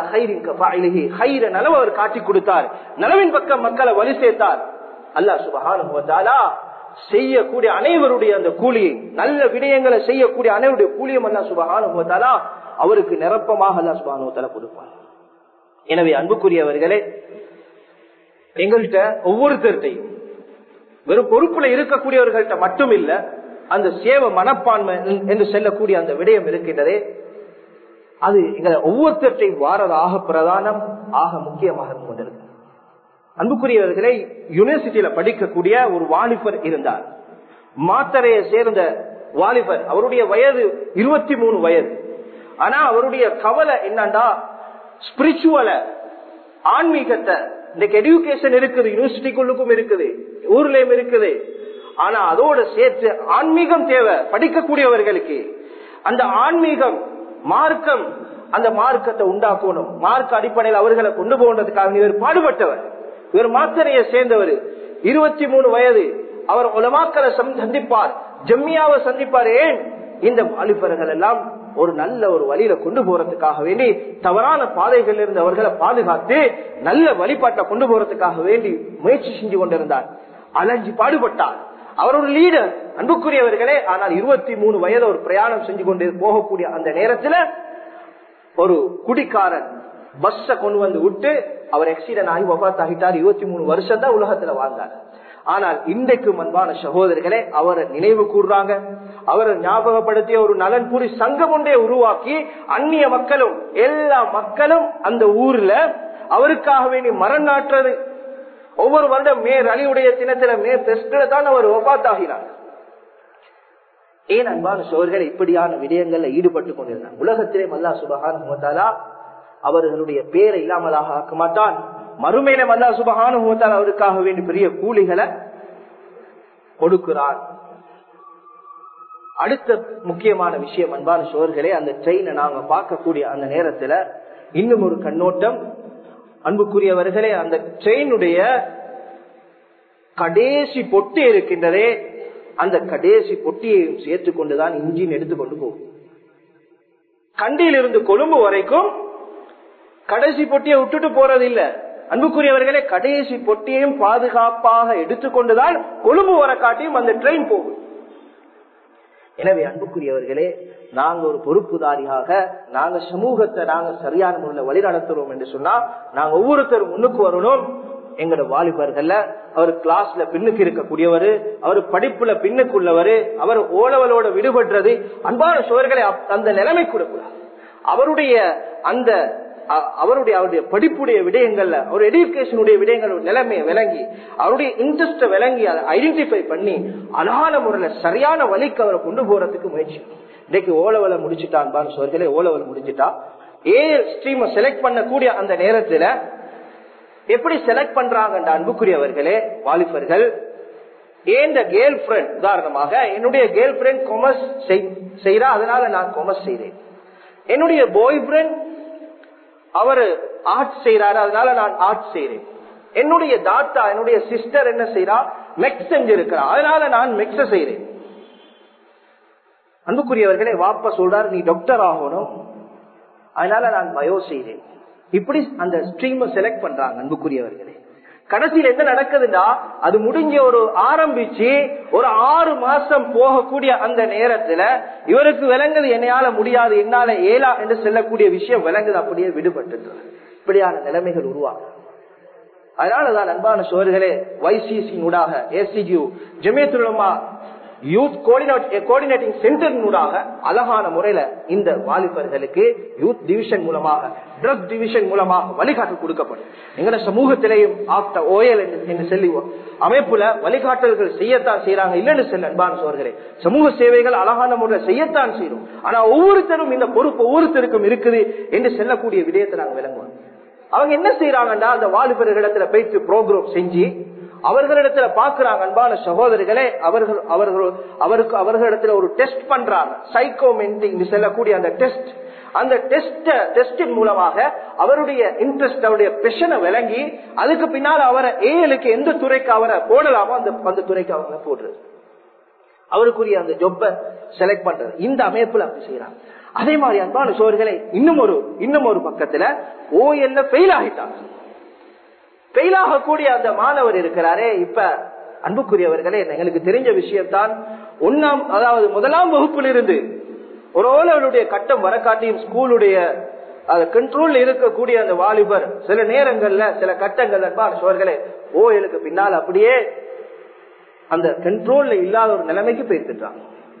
ஹைர நலவு அவர் காட்டி கொடுத்தார் நலவின் பக்கம் மக்களை வழி சேர்த்தார் அல்லா சுபகான செய்யக்கூடிய அனைவருடைய அந்த கூலியை நல்ல விடயங்களை செய்யக்கூடிய அனைவருடைய கூலியம் அல்லா சுபகான அவருக்கு நிரப்பமாக அல்லா சுபானுவத்தால கொடுப்பார் எனவே அன்புக்குரியவர்களே எங்கள்கிட்ட ஒவ்வொருத்தர்கிட்டையும் வெறும் பொறுப்புல இருக்கக்கூடியவர்கள்ட்ட மட்டும் இல்ல அந்த சேவ மனப்பான்மை என்று செல்லக்கூடிய அந்த விடயம் இருக்கின்றதே அது எங்களை ஒவ்வொருத்தர்கிட்டையும் வாரது ஆக பிரதானம் ஆக முக்கியமாக இருந்து கொண்டிருக்கு அன்புக்குரியவர்களை யூனிவர்சிட்டியில படிக்கக்கூடிய ஒரு வாலிபர் இருந்தார் மாத்தரையை சேர்ந்த வாலிபர் அவருடைய வயது இருபத்தி மூணு வயது ஆனா அவருடைய கவலை என்னண்டா ஸ்பிரிச்சுவல ஆன்மீகத்தை இன்னைக்கு எஜுகேஷன் இருக்குது யூனிவர்சிட்டிக்குள்ளுக்கும் இருக்குது ஊர்லயும் இருக்குது ஆனா அதோட சேர்த்து ஆன்மீகம் தேவை படிக்கக்கூடியவர்களுக்கு அந்த ஆன்மீகம் மார்க்கம் அந்த மார்க்கத்தை உண்டாக்கணும் மார்க்க அடிப்படையில் அவர்களை கொண்டு போன்றதுக்காக இவர் பாடுபட்டவர் இவர் மாத்திரையை சேர்ந்தவர் இருபத்தி மூணு வயது அவர் உலமாக்களை சந்திப்பார் ஜம்மியாவை சந்திப்பார் ஏன் இந்த வாலிபர்கள் எல்லாம் ஒரு நல்ல ஒரு வழியில கொண்டு போறதுக்காக வேண்டி தவறான பாதைகள் இருந்து அவர்களை பாதுகாத்து நல்ல வழிபாட்டை கொண்டு போறதுக்காக வேண்டி முயற்சி செஞ்சு கொண்டிருந்தார் அலைஞ்சி பாடுபட்டார் அவர் ஒரு லீடர் அன்புக்குரியவர்களே ஆனால் இருபத்தி மூணு வயது ஒரு பிரயாணம் செஞ்சு கொண்டு போகக்கூடிய அந்த நேரத்துல ஒரு குடிக்காரன் பஸ்ஸ கொண்டு வந்து விட்டு அவர் எக்ஸிடென்ட் ஆகி ஒபாத் ஆகிட்டார் இருபத்தி மூணு வருஷம் தான் உலகத்துல வாழ்ந்தார் ஆனால் இன்றைக்கு அன்பான சகோதரர்களே அவரை நினைவு கூறுறாங்க அவரை ஞாபகப்படுத்திய ஒரு நலன்புரி சங்கம் ஒன்றே உருவாக்கி அந்நிய மக்களும் எல்லா மக்களும் அந்த ஊர்ல அவருக்காக வேண்டி மரம் நாட்டுறது ஒவ்வொரு வருடம் மே அலியுடைய தினத்துல மே பெஸ்ட்ல தான் அவர் ஒபாத்தாகிறார் ஏன் அன்பான சோழர்கள் இப்படியான விடயங்கள்ல ஈடுபட்டு கொண்டிருந்தார் உலகத்திலே மல்லா சுபகான அவர்களுடைய பேரை இல்லாமலாக ஆக்க மாட்டான் மறுமையில மல்லா சுபகான அவருக்காக வேண்டி பெரிய கூலிகளை கொடுக்கிறான் அடுத்த முக்கியமான விஷயம் அன்பான சோர்களே அந்த ட்ரெயினை நாங்க பார்க்கக்கூடிய அந்த நேரத்துல இன்னும் ஒரு கண்ணோட்டம் அன்புக்குரியவர்களே அந்த ட்ரெயினுடைய கடைசி பொட்டி இருக்கின்றதே அந்த கடைசி பொட்டியையும் சேர்த்து கொண்டுதான் இன்ஜின் எடுத்துக்கொண்டு போகும் கண்டியிலிருந்து கொழும்பு வரைக்கும் கடைசி பொட்டியை விட்டுட்டு போறது இல்ல அன்புக்குரியவர்களே கடைசி பொட்டியையும் பாதுகாப்பாக எடுத்துக்கொண்டுதான் கொழும்பு வர காட்டியும் அந்த ட்ரெயின் போகும் எனவே அன்புக்குரியவர்களே நாங்க ஒரு பொறுப்புதாரியாக நாங்க சமூகத்தை நாங்க சரியான முறையில் வழி நடத்துறோம் என்று சொன்னா நாங்க ஒவ்வொருத்தரும் முன்னுக்கு வரணும் எங்களோட வாலிபர்கள்ல அவர் கிளாஸ்ல பின்னுக்கு இருக்கக்கூடியவர் அவர் படிப்புல பின்னுக்குள்ளவர் அவர் ஓலவலோட விடுபடுறது அன்பான சோழர்களை அந்த நிலைமை கொடுக்கூடாது அவருடைய அந்த அ- அவருடைய அவருடைய படிப்புடைய விடயங்கள்ல ஒரு எடுகேஷனுடைய விடயங்கள் நிலைமையை விளங்கி அவருடைய இன்ட்ரெஸ்ட விளங்கி அதை ஐடென்டிஃபை பண்ணி அழகான முறையில சரியான வழிக்கு அவரை கொண்டு போறதுக்கு முயற்சி இன்னைக்கு ஓலவலை முடிச்சுட்டான் பாரு சோர்களே ஓலவலை முடிச்சுட்டா ஏ ஸ்ட்ரீம் செலக்ட் பண்ணக்கூடிய அந்த நேரத்துல எப்படி செலக்ட் பண்றாங்க அன்புக்குரியவர்களே வாலிபர்கள் ஏந்த கேர்ள் ஃபிரெண்ட் உதாரணமாக என்னுடைய கேர்ள் ஃபிரெண்ட் கொமர்ஸ் செய்யறா அதனால நான் கொமர்ஸ் செய்றேன் என்னுடைய பாய் ஃப்ரெண்ட் அவரு ஆர்ட் செய்யறாரு அதனால நான் ஆர்ட் செய்றேன் என்னுடைய தாத்தா என்னுடைய சிஸ்டர் என்ன செய்யறா மெக்ஸ் செஞ்சிருக்கிறா அதனால நான் மெக்ஸ செய்றேன் அன்புக்குரியவர்களே வாப்பா சொல்றாரு நீ டாக்டர் ஆகணும் அதனால நான் பயோ செய்றேன் இப்படி அந்த ஸ்ட்ரீம் செலக்ட் பண்றாங்க அன்புக்குரியவர்களே கடைசியில் என்ன நடக்குதுன்னா அது முடிஞ்ச ஒரு ஆரம்பிச்சு ஒரு ஆறு மாசம் போகக்கூடிய அந்த நேரத்துல இவருக்கு விளங்குது என்னையால முடியாது என்னால ஏலா என்று சொல்லக்கூடிய விஷயம் விளங்குது அப்படியே விடுபட்டு இப்படியான நிலைமைகள் உருவாகும் அதனாலதான் அன்பான சோர்களே வைசிசி ஊடாக ACJU Jamiyyathul Ulama youth coordinating centre ஊடாக அழகான முறையில இந்த வாலிபர்களுக்கு யூத் டிவிஷன் மூலமாக ட்ரக் டிவிஷன் மூலமாக வழிகாட்டு கொடுக்கப்படும் எங்கட சமூகத்திலேயும் ஆப்டர் ஓயல் என்று சொல்லி அமைப்புல வழிகாட்டல்கள் செய்யத்தான் செய்யறாங்க இல்லைன்னு சொல்ல அன்பான சோர்களே சமூக சேவைகள் அழகான முறையில் செய்யத்தான் செய்யணும் ஆனா ஒவ்வொருத்தரும் இந்த பொறுப்பு ஒவ்வொருத்தருக்கும் இருக்குது என்று சொல்லக்கூடிய விடயத்தை நாங்க விளங்குவோம் அவங்க என்ன செய்யறாங்கன்னா அந்த வாலிபர்களிடத்துல போயிட்டு ப்ரோக்ராம் செஞ்சு அவர்களிடத்துல பாக்குறாங்க அன்பான சகோதரிகளே அவர்கள் அவர்கள் அவருக்கு அவர்களிடத்துல ஒரு டெஸ்ட் பண்றாங்க சைக்கோமென்டிங் செல்லக்கூடிய அந்த டெஸ்ட் அந்த டெஸ்ட் டெஸ்டின் மூலமாக அவருடைய இன்ட்ரெஸ்ட் அவருடைய பெஷனை விளங்கி அதுக்கு பின்னால் அவரை ஏழுக்கு எந்த துறைக்கு அவரை போடலாமோ அந்த அந்த துறைக்கு அவங்களை போடுறது அவருக்குரிய அந்த ஜொப்ப செலக்ட் பண்றது இந்த அமைப்புல அப்படி செய்யறாங்க அதே மாதிரி அன்பான சோழர்களை இன்னும் ஒரு இன்னும் ஒரு பக்கத்துல ஓஎல்ல ஃபெயில் ஆகிட்டாங்க ஃபெயில் ஆகக்கூடிய அந்த மாணவர் இருக்கிறாரே இப்ப அன்புக்குரியவர்களே எங்களுக்கு தெரிஞ்ச விஷயம்தான் ஒன்னாம் அதாவது முதலாம் வகுப்பில் இருந்து ஒரு ஓலவருடைய கட்டம் வர காட்டியும் ஸ்கூலுடைய கண்ட்ரோல் இருக்கக்கூடிய அந்த வாலிபர் சில நேரங்கள்ல சில கட்டங்கள் அன்பான சோழர்களே ஓஎலுக்கு பின்னால் அப்படியே அந்த கண்ட்ரோல்ல இல்லாத ஒரு நிலைமைக்கு போயிருந்துட்டாங்க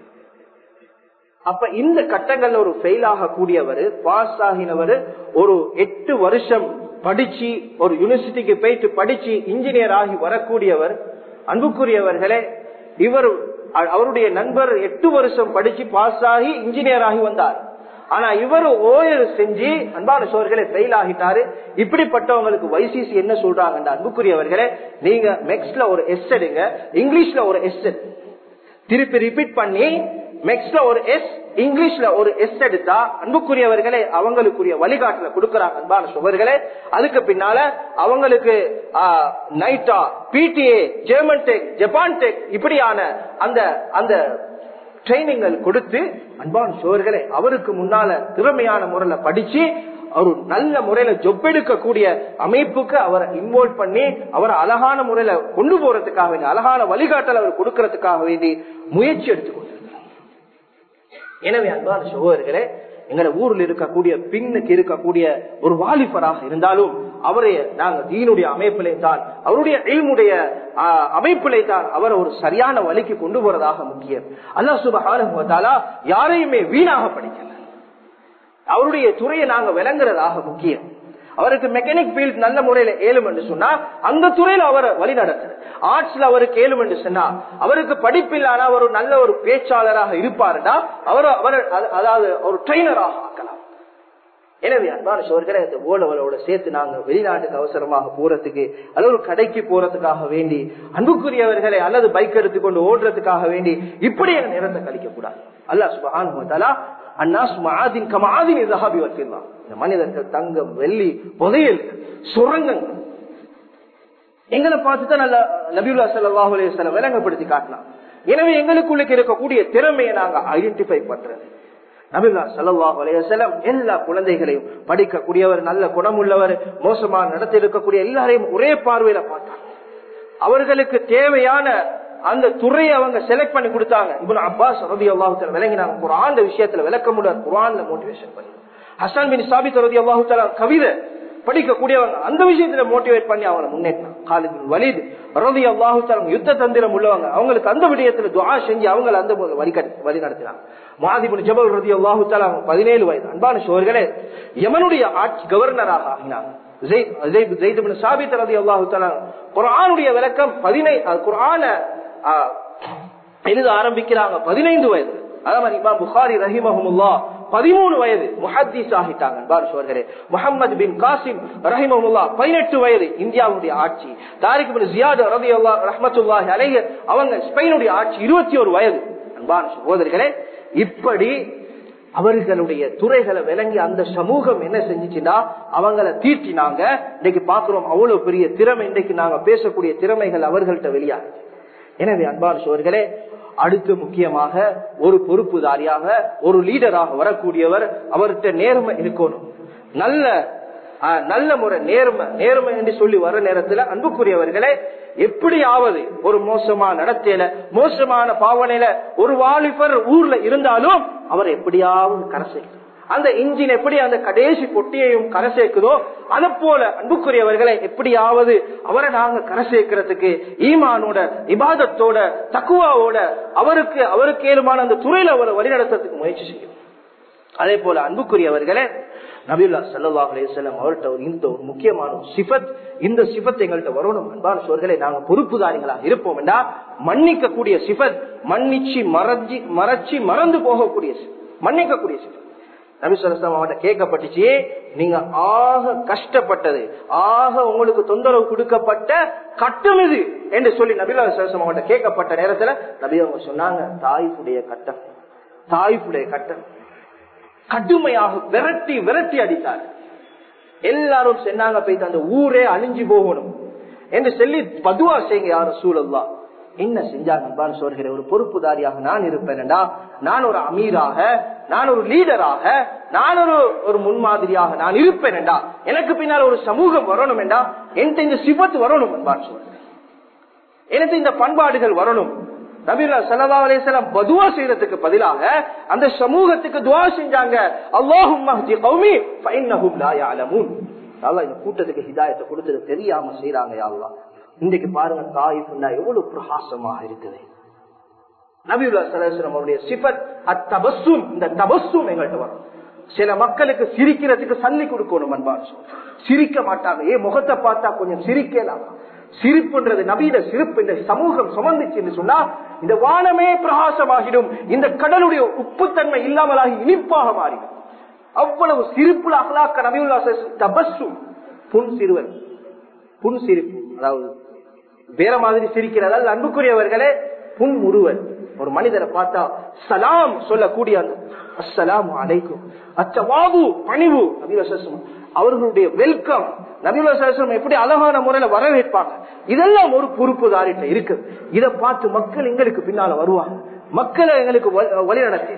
அப்ப இந்த கட்டங்கள்ல ஒரு ஃபெயில் ஆகக்கூடியவர் பாஸ் ஆகினவர் ஒரு எட்டு வருஷம் படிச்சு ஒரு யூனிவர்சிட்டிக்கு போயிட்டு படிச்சு இன்ஜினியர் ஆகி வரக்கூடியவர் அன்புக்குரியவர்களே இவர் அவருடைய நண்பர் எட்டு வருஷம் படிச்சு பாஸ் ஆகி இன்ஜினியர் ஆகி வந்தார் ஆனா இவர் ஓயல் செஞ்சு அன்பான சோழர்களை ஃபெயில் ஆகிட்டாரு இப்படிப்பட்டவங்களுக்கு வைசிசி என்ன சொல்றாங்க அன்புக்குரியவர்களே நீங்க மெக்ஸ்ல ஒரு எஸ் எடுங்க இங்கிலீஷ்ல ஒரு எஸ் திருப்பி ரிப்பீட் பண்ணி மெக்ஸ்ல ஒரு எஸ் இங்கிலீஷ்ல ஒரு எஸ் எடுத்தா அன்புக்குரியவர்களே அவங்களுக்குரிய வழிகாட்டுல கொடுக்கறாங்க அன்பான சுவர்களே அதுக்கு பின்னால அவங்களுக்கு நைட்டா PDA German tech Japan tech இப்படியான அந்த அந்த ட்ரைனிங்கள் கொடுத்து அன்பான சோர்களே அவருக்கு முன்னால திறமையான முறையில படிச்சு ஒரு நல்ல முறையில ஜொப்பெடுக்கக்கூடிய அமைப்புக்கு அவரை இன்வால்வ் பண்ணி அவரை அழகான முறையில கொண்டு போறதுக்காக வேண்டி அழகான வழிகாட்டல் அவர் கொடுக்கறதுக்காக வேண்டி முயற்சி எடுத்துக்கொண்டிருக்கிறார் எனவே அன்பான சகோதரர்களே எங்களை ஊரில் இருக்கக்கூடிய பின்னுக்கு இருக்கக்கூடிய ஒரு வாலிபராக இருந்தாலும் அவரை நாங்க தீனுடைய அமைப்பிலே தான் அவருடைய எய்முடைய அமைப்பிலே தான் அவரை ஒரு சரியான வழிக்கு கொண்டு போறதாக முக்கியம் அல்லா சுபகால யாரையுமே வீணாக படிக்கல அவருடைய துறையை நாங்க விளங்குறதாக முக்கியம் அவருக்கு மெக்கானிக் ஃபீல்ட் நல்ல முறையில ஏழும் என்று சொன்னா அந்த துறையில அவர் வழி நடக்குது ஆர்ட்ஸ்ல அவருக்கு ஏழும் என்று சொன்னா அவருக்கு படிப்பில்லாத ஒரு நல்ல ஒரு பேச்சாளராக இருப்பாருன்னா அவர் அவர் அதாவது ஒரு ட்ரெயினராக ஆக்கலாம் எனவே அன்பான சோர்களே இந்த ஓலவலோட சேர்த்து நாங்க வெளிநாட்டுக்கு அவசரமாக போறதுக்கு அல்லது ஒரு கடைக்கு போறதுக்காக வேண்டி அன்புக்குரியவர்களை அல்லது பைக் எடுத்துக்கொண்டு ஓடுறதுக்காக வேண்டி இப்படி நேரத்தை கழிக்க கூடாது அல்லா சுபான் அந்நாஸ் மாதின் கமாதின் இதாபி வச்சிருந்தான் இந்த மனிதர்கள் தங்கம் வெள்ளி புதையல் சுரங்கங்கள் எங்களை பார்த்துதான் நல்ல நபியுல்லா சல்லாஹூ அலையம் விளங்கப்படுத்தி காட்டலாம் எனவே எங்களுக்குள்ளுக்கு இருக்கக்கூடிய திறமையை நாங்க ஐடென்டிஃபை பண்றது நபில்லா சல்லாஹ் அலையம் எல்லா குழந்தைகளையும் படிக்கக்கூடியவர் நல்ல குணமுள்ளவர் மோசமான நடத்தி இருக்கக்கூடிய எல்லாரையும் ஒரே பார்வையில பார்த்தாங்க அவர்களுக்கு தேவையான அந்த துறையை அவங்க செலக்ட் பண்ணி கொடுத்தாங்க இப்ப அப்பாஸ் ரபி அல்லாஹு விளங்கினாங்க குரான் விஷயத்துல விளக்க முடியாது குரான்ல மோட்டிவேஷன் பண்ணி ஹசான் பின் சாபித் ரபி அல்லாஹு கவிதை படிக்கக்கூடியவங்க அந்த விஷயத்துல மோட்டிவேட் பண்ணி அவங்களை முன்னேற்றான் காலித் வலிது ரதி அல்லாஹு யுத்த தந்திரம் உள்ளவங்க அவங்களுக்கு அந்த விடயத்துல துவா செஞ்சு அவங்களை அந்த வழி வழி நடத்தினாங்க மாதிபுன் ஜபல் ரதி அல்லாஹு தாலாம் பதினேழு வயது அன்பான சோர்களே யமனுடைய ஆட்சி கவர்னராக ஆகினாங்க குரானுடைய விளக்கம் பதினை குரான எழுத ஆரம்பிக்கிறாங்க பதினைந்து வயது அதே மாதிரி இமாம் புகாரி ரஹிமஹமுல்லா பதிமூணு வயது முஹத்தீஸ் ஆகிட்டாங்க பாரு சோர்களே முகமது பின் காசிம் ரஹிமஹமுல்லா பதினெட்டு வயது இந்தியாவுடைய ஆட்சி தாரிக் பின் ஜியாத் ரதி அல்லா ரஹமத்துல்லாஹி அலைய அவங்க ஸ்பெயினுடைய ஆட்சி இருபத்தி ஒரு வயது அன்பான சகோதரர்களே இப்படி அவர்களுடைய துறைகளை விளங்கி அந்த சமூகம் என்ன செஞ்சுச்சுன்னா அவங்கள தீட்டினாங்க இன்னைக்கு பாக்குறோம் அவ்வளவு பெரிய திறமை இன்னைக்கு நாங்க பேசக்கூடிய திறமைகள் அவர்கள்ட்ட வெளியாகுது எனவே அன்பான சோர்களே அடுத்து முக்கியமாக ஒரு பொறுப்புதாரியாக ஒரு லீடராக வரக்கூடியவர் அவர்கிட்ட நேர்மை இருக்கணும் நல்ல நல்ல முறை நேர்மை நேர்மை என்று சொல்லி வர நேரத்துல அன்புக்குரியவர்களே எப்படியாவது ஒரு மோசமா நடத்தையில மோசமான பாவனையில ஒரு வாலிபர் ஊர்ல இருந்தாலும் அவர் எப்படியாவது கரை சேர்க்கணும் அந்த இன்ஜின் எப்படி அந்த கடைசி பொட்டியையும் கரை சேர்க்குதோ அதை போல அன்புக்குரியவர்களை எப்படியாவது அவரை நாங்க கரை சேர்க்கிறதுக்கு ஈமானோட இபாதத்தோட தக்குவாவோட அவருக்கு அவருக்கு ஏழுமான அந்த துறையில அவரை வழிநடத்துறதுக்கு முயற்சி செய்யும் அதே போல அன்புக்குரியவர்களே நபியுல்லா சல்லா அலிசல்லாம் அவர்கிட்ட ஒரு இந்த ஒரு முக்கியமான ஒரு சிபத் இந்த சிபத் எங்கள்கிட்ட வரணும் அன்பான சோர்களை நாங்க பொறுப்புதாரிகளாக இருப்போம் என்றா மன்னிக்க கூடிய சிபத் மன்னிச்சு மறைஞ்சி மறைச்சி மறந்து போகக்கூடிய மன்னிக்க கூடிய சிபத் நபி சொல்லலாம் அவன்கிட்ட கேட்கப்பட்டுச்சு நீங்க ஆக கஷ்டப்பட்டது ஆக உங்களுக்கு தொந்தரவு கொடுக்கப்பட்ட கட்டம் இது என்று சொல்லி நபிலா சரசம் அவன்கிட்ட கேட்கப்பட்ட நேரத்துல நபி அவங்க சொன்னாங்க தாய்ப்புடைய கட்டம் தாய்ப்புடைய கட்டம் கடுமையாக விரட்டி விரட்டி அடித்தார் எல்லாரும் சொன்னாங்க போயிட்டு அந்த ஊரே அழிஞ்சு போகணும் என்று சொல்லி பதுவா செய்யுங்க யாரும் சூழல்லா என்ன செஞ்சாங்க சொல்கிற ஒரு பொறுப்புதாரியாக நான் இருப்பேன்டா நான் ஒரு அமீராக நான் ஒரு லீடராக நான் ஒரு ஒரு முன்மாதிரியாக நான் இருப்பேன்டா எனக்கு பின்னால் ஒரு சமூகம் வரணும் என்றா என்கிட்ட இந்த சிபத்து வரணும் என்பார் சொல்றேன் எனக்கு இந்த பண்பாடுகள் வரணும் நபீலா சல்லா அலிஸ்லாம் பதுவா செய்யறதுக்கு பதிலாக அந்த சமூகத்துக்கு துவா செஞ்சாங்க அல்லாஹும் இந்த கூட்டத்துக்கு ஹிதாயத்தை கொடுத்தது தெரியாம செய்யறாங்க யாழ்லா இன்றைக்கு பாருங்க தாயிஃபுன்னா எவ்வளவு பிரகாசமாக இருக்குது நபியுல்லா சலாஹம் அவருடைய சிபத் அத்தபசும் இந்த தபசும் எங்கள்கிட்ட வரும் சில மக்களுக்கு சிரிக்கிறதுக்கு சல்லி கொடுக்கணும் அன்பான் சிரிக்க மாட்டாங்க ஏ முகத்தை பார்த்தா கொஞ்சம் சிரிக்கலாம் சிரிப்புன்றது நவீன சிரிப்பு இந்த சமூகம் சுமந்துச்சு சொன்னா இந்த வானமே பிரகாசமாகிடும் இந்த கடலுடைய உப்புத்தன்மை இல்லாமலாகி இனிப்பாக மாறிடும் அவ்வளவு சிரிப்புல அகலாக்க நபியுல்லா தபசும் புன் சிறுவன் புன் சிரிப்பு அதாவது வேற மாதிரி சிரிக்கிறதால் அன்புக்குரியவர்களே புன் முருவன் ஒரு மனிதரை பார்த்தா சலாம் சொல்லக்கூடிய அந்த அஸ்ஸலாம் அலைக்கும் அச்சவாபு பணிவு நபிவசம் அவர்களுடைய வெல்கம் நபிவசம் எப்படி அழகான முறையில வரவேற்பாங்க இதெல்லாம் ஒரு பொறுப்புதாரிட்ட இருக்கு இதை பார்த்து மக்கள் எங்களுக்கு பின்னால வருவாங்க மக்களை எங்களுக்கு வழி நடத்தி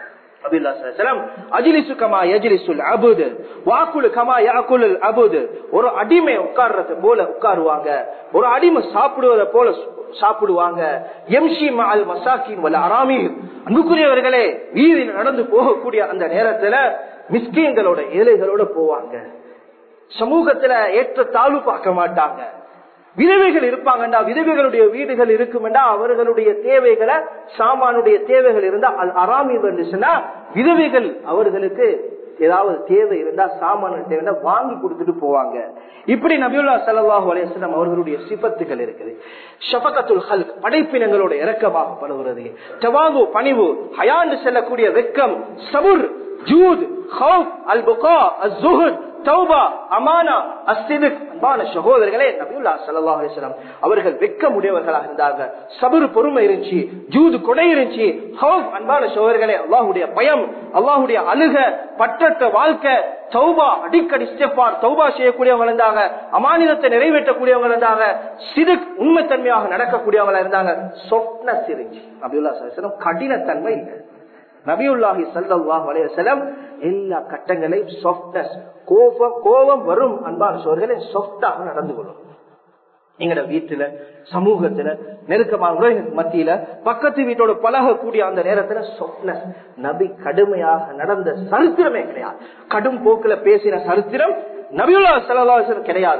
ஒரு அடிமை உட்கார்றது போல உட்காருவாங்க ஒரு அடிமை சாப்பிடுவதை போல சாப்பிடுவாங்க எம்சி மால் மசாக்கின் வல்ல அராமி அன்புக்குரியவர்களே வீதியில் நடந்து போகக்கூடிய அந்த நேரத்துல மிஸ்கியங்களோட ஏழைகளோட போவாங்க சமூகத்துல ஏற்ற தாழ்வு பார்க்க மாட்டாங்க விதவைகள் இருப்பாங்கண்டா விதவைகளுடைய வீடுகள் இருக்குமெண்டா அவர்களுடைய தேவைகளை சாமானுடைய தேவைகள் இருந்தா அது அறாமி வந்துச்சுன்னா விதவைகள் அவர்களுக்கு ஏதாவது தேவை இருந்தா சாமான தேவை வாங்கி கொடுத்துட்டு போவாங்க இப்படி நபியுல்லா சல்லாஹூ அலேஸ்லாம் அவர்களுடைய சிபத்துகள் இருக்குது ஷபகத்துல் ஹல் படைப்பினங்களோட இறக்கமாகப்படுகிறது தவாகு பணிவு ஹயாண்டு செல்லக்கூடிய வெக்கம் சபுர் ஜூத் அல் புகா அசுஹத் தௌபா அமானா அஸ்திதுக் அன்பான சகோதரர்களே நபியுல்லா சல்லா அலிஸ்லாம் அவர்கள் வெக்க முடியவர்களாக இருந்தாங்க சபுரு பொறுமை இருந்துச்சு ஜூது கொடை இருந்துச்சு ஹவுப் அன்பான சகோதரர்களே அல்லாஹுடைய பயம் அல்லாஹுடைய அழுக பற்றற்ற வாழ்க்கை தௌபா அடிக்கடி ஸ்டெப்பார் தௌபா செய்யக்கூடியவங்க இருந்தாங்க அமானிதத்தை நிறைவேற்றக்கூடியவங்க இருந்தாங்க சிறுக் உண்மைத்தன்மையாக நடக்கக்கூடியவங்களா இருந்தாங்க சொப்னஸ் இருந்துச்சு நபியுல்லா சலம் கடினத்தன்மை இல்லை நபியுல்லாஹி சல்லாஹ் அலையம் எல்லா கட்டங்களையும் சாஃப்ட்னஸ் கோபம் கோபம் வரும் அன்பான சோர்களே சாஃப்டாக நடந்து கொள்ளும் எங்கட வீட்டுல சமூகத்துல நெருக்கமான உறவினர் மத்தியில பக்கத்து வீட்டோட பழகக்கூடிய அந்த நேரத்துல சொப்னஸ் நபி கடுமையாக நடந்த சரித்திரமே கிடையாது கடும் போக்குல பேசின சரித்திரம் நபியுல்லா சல்லாஹம் கிடையாது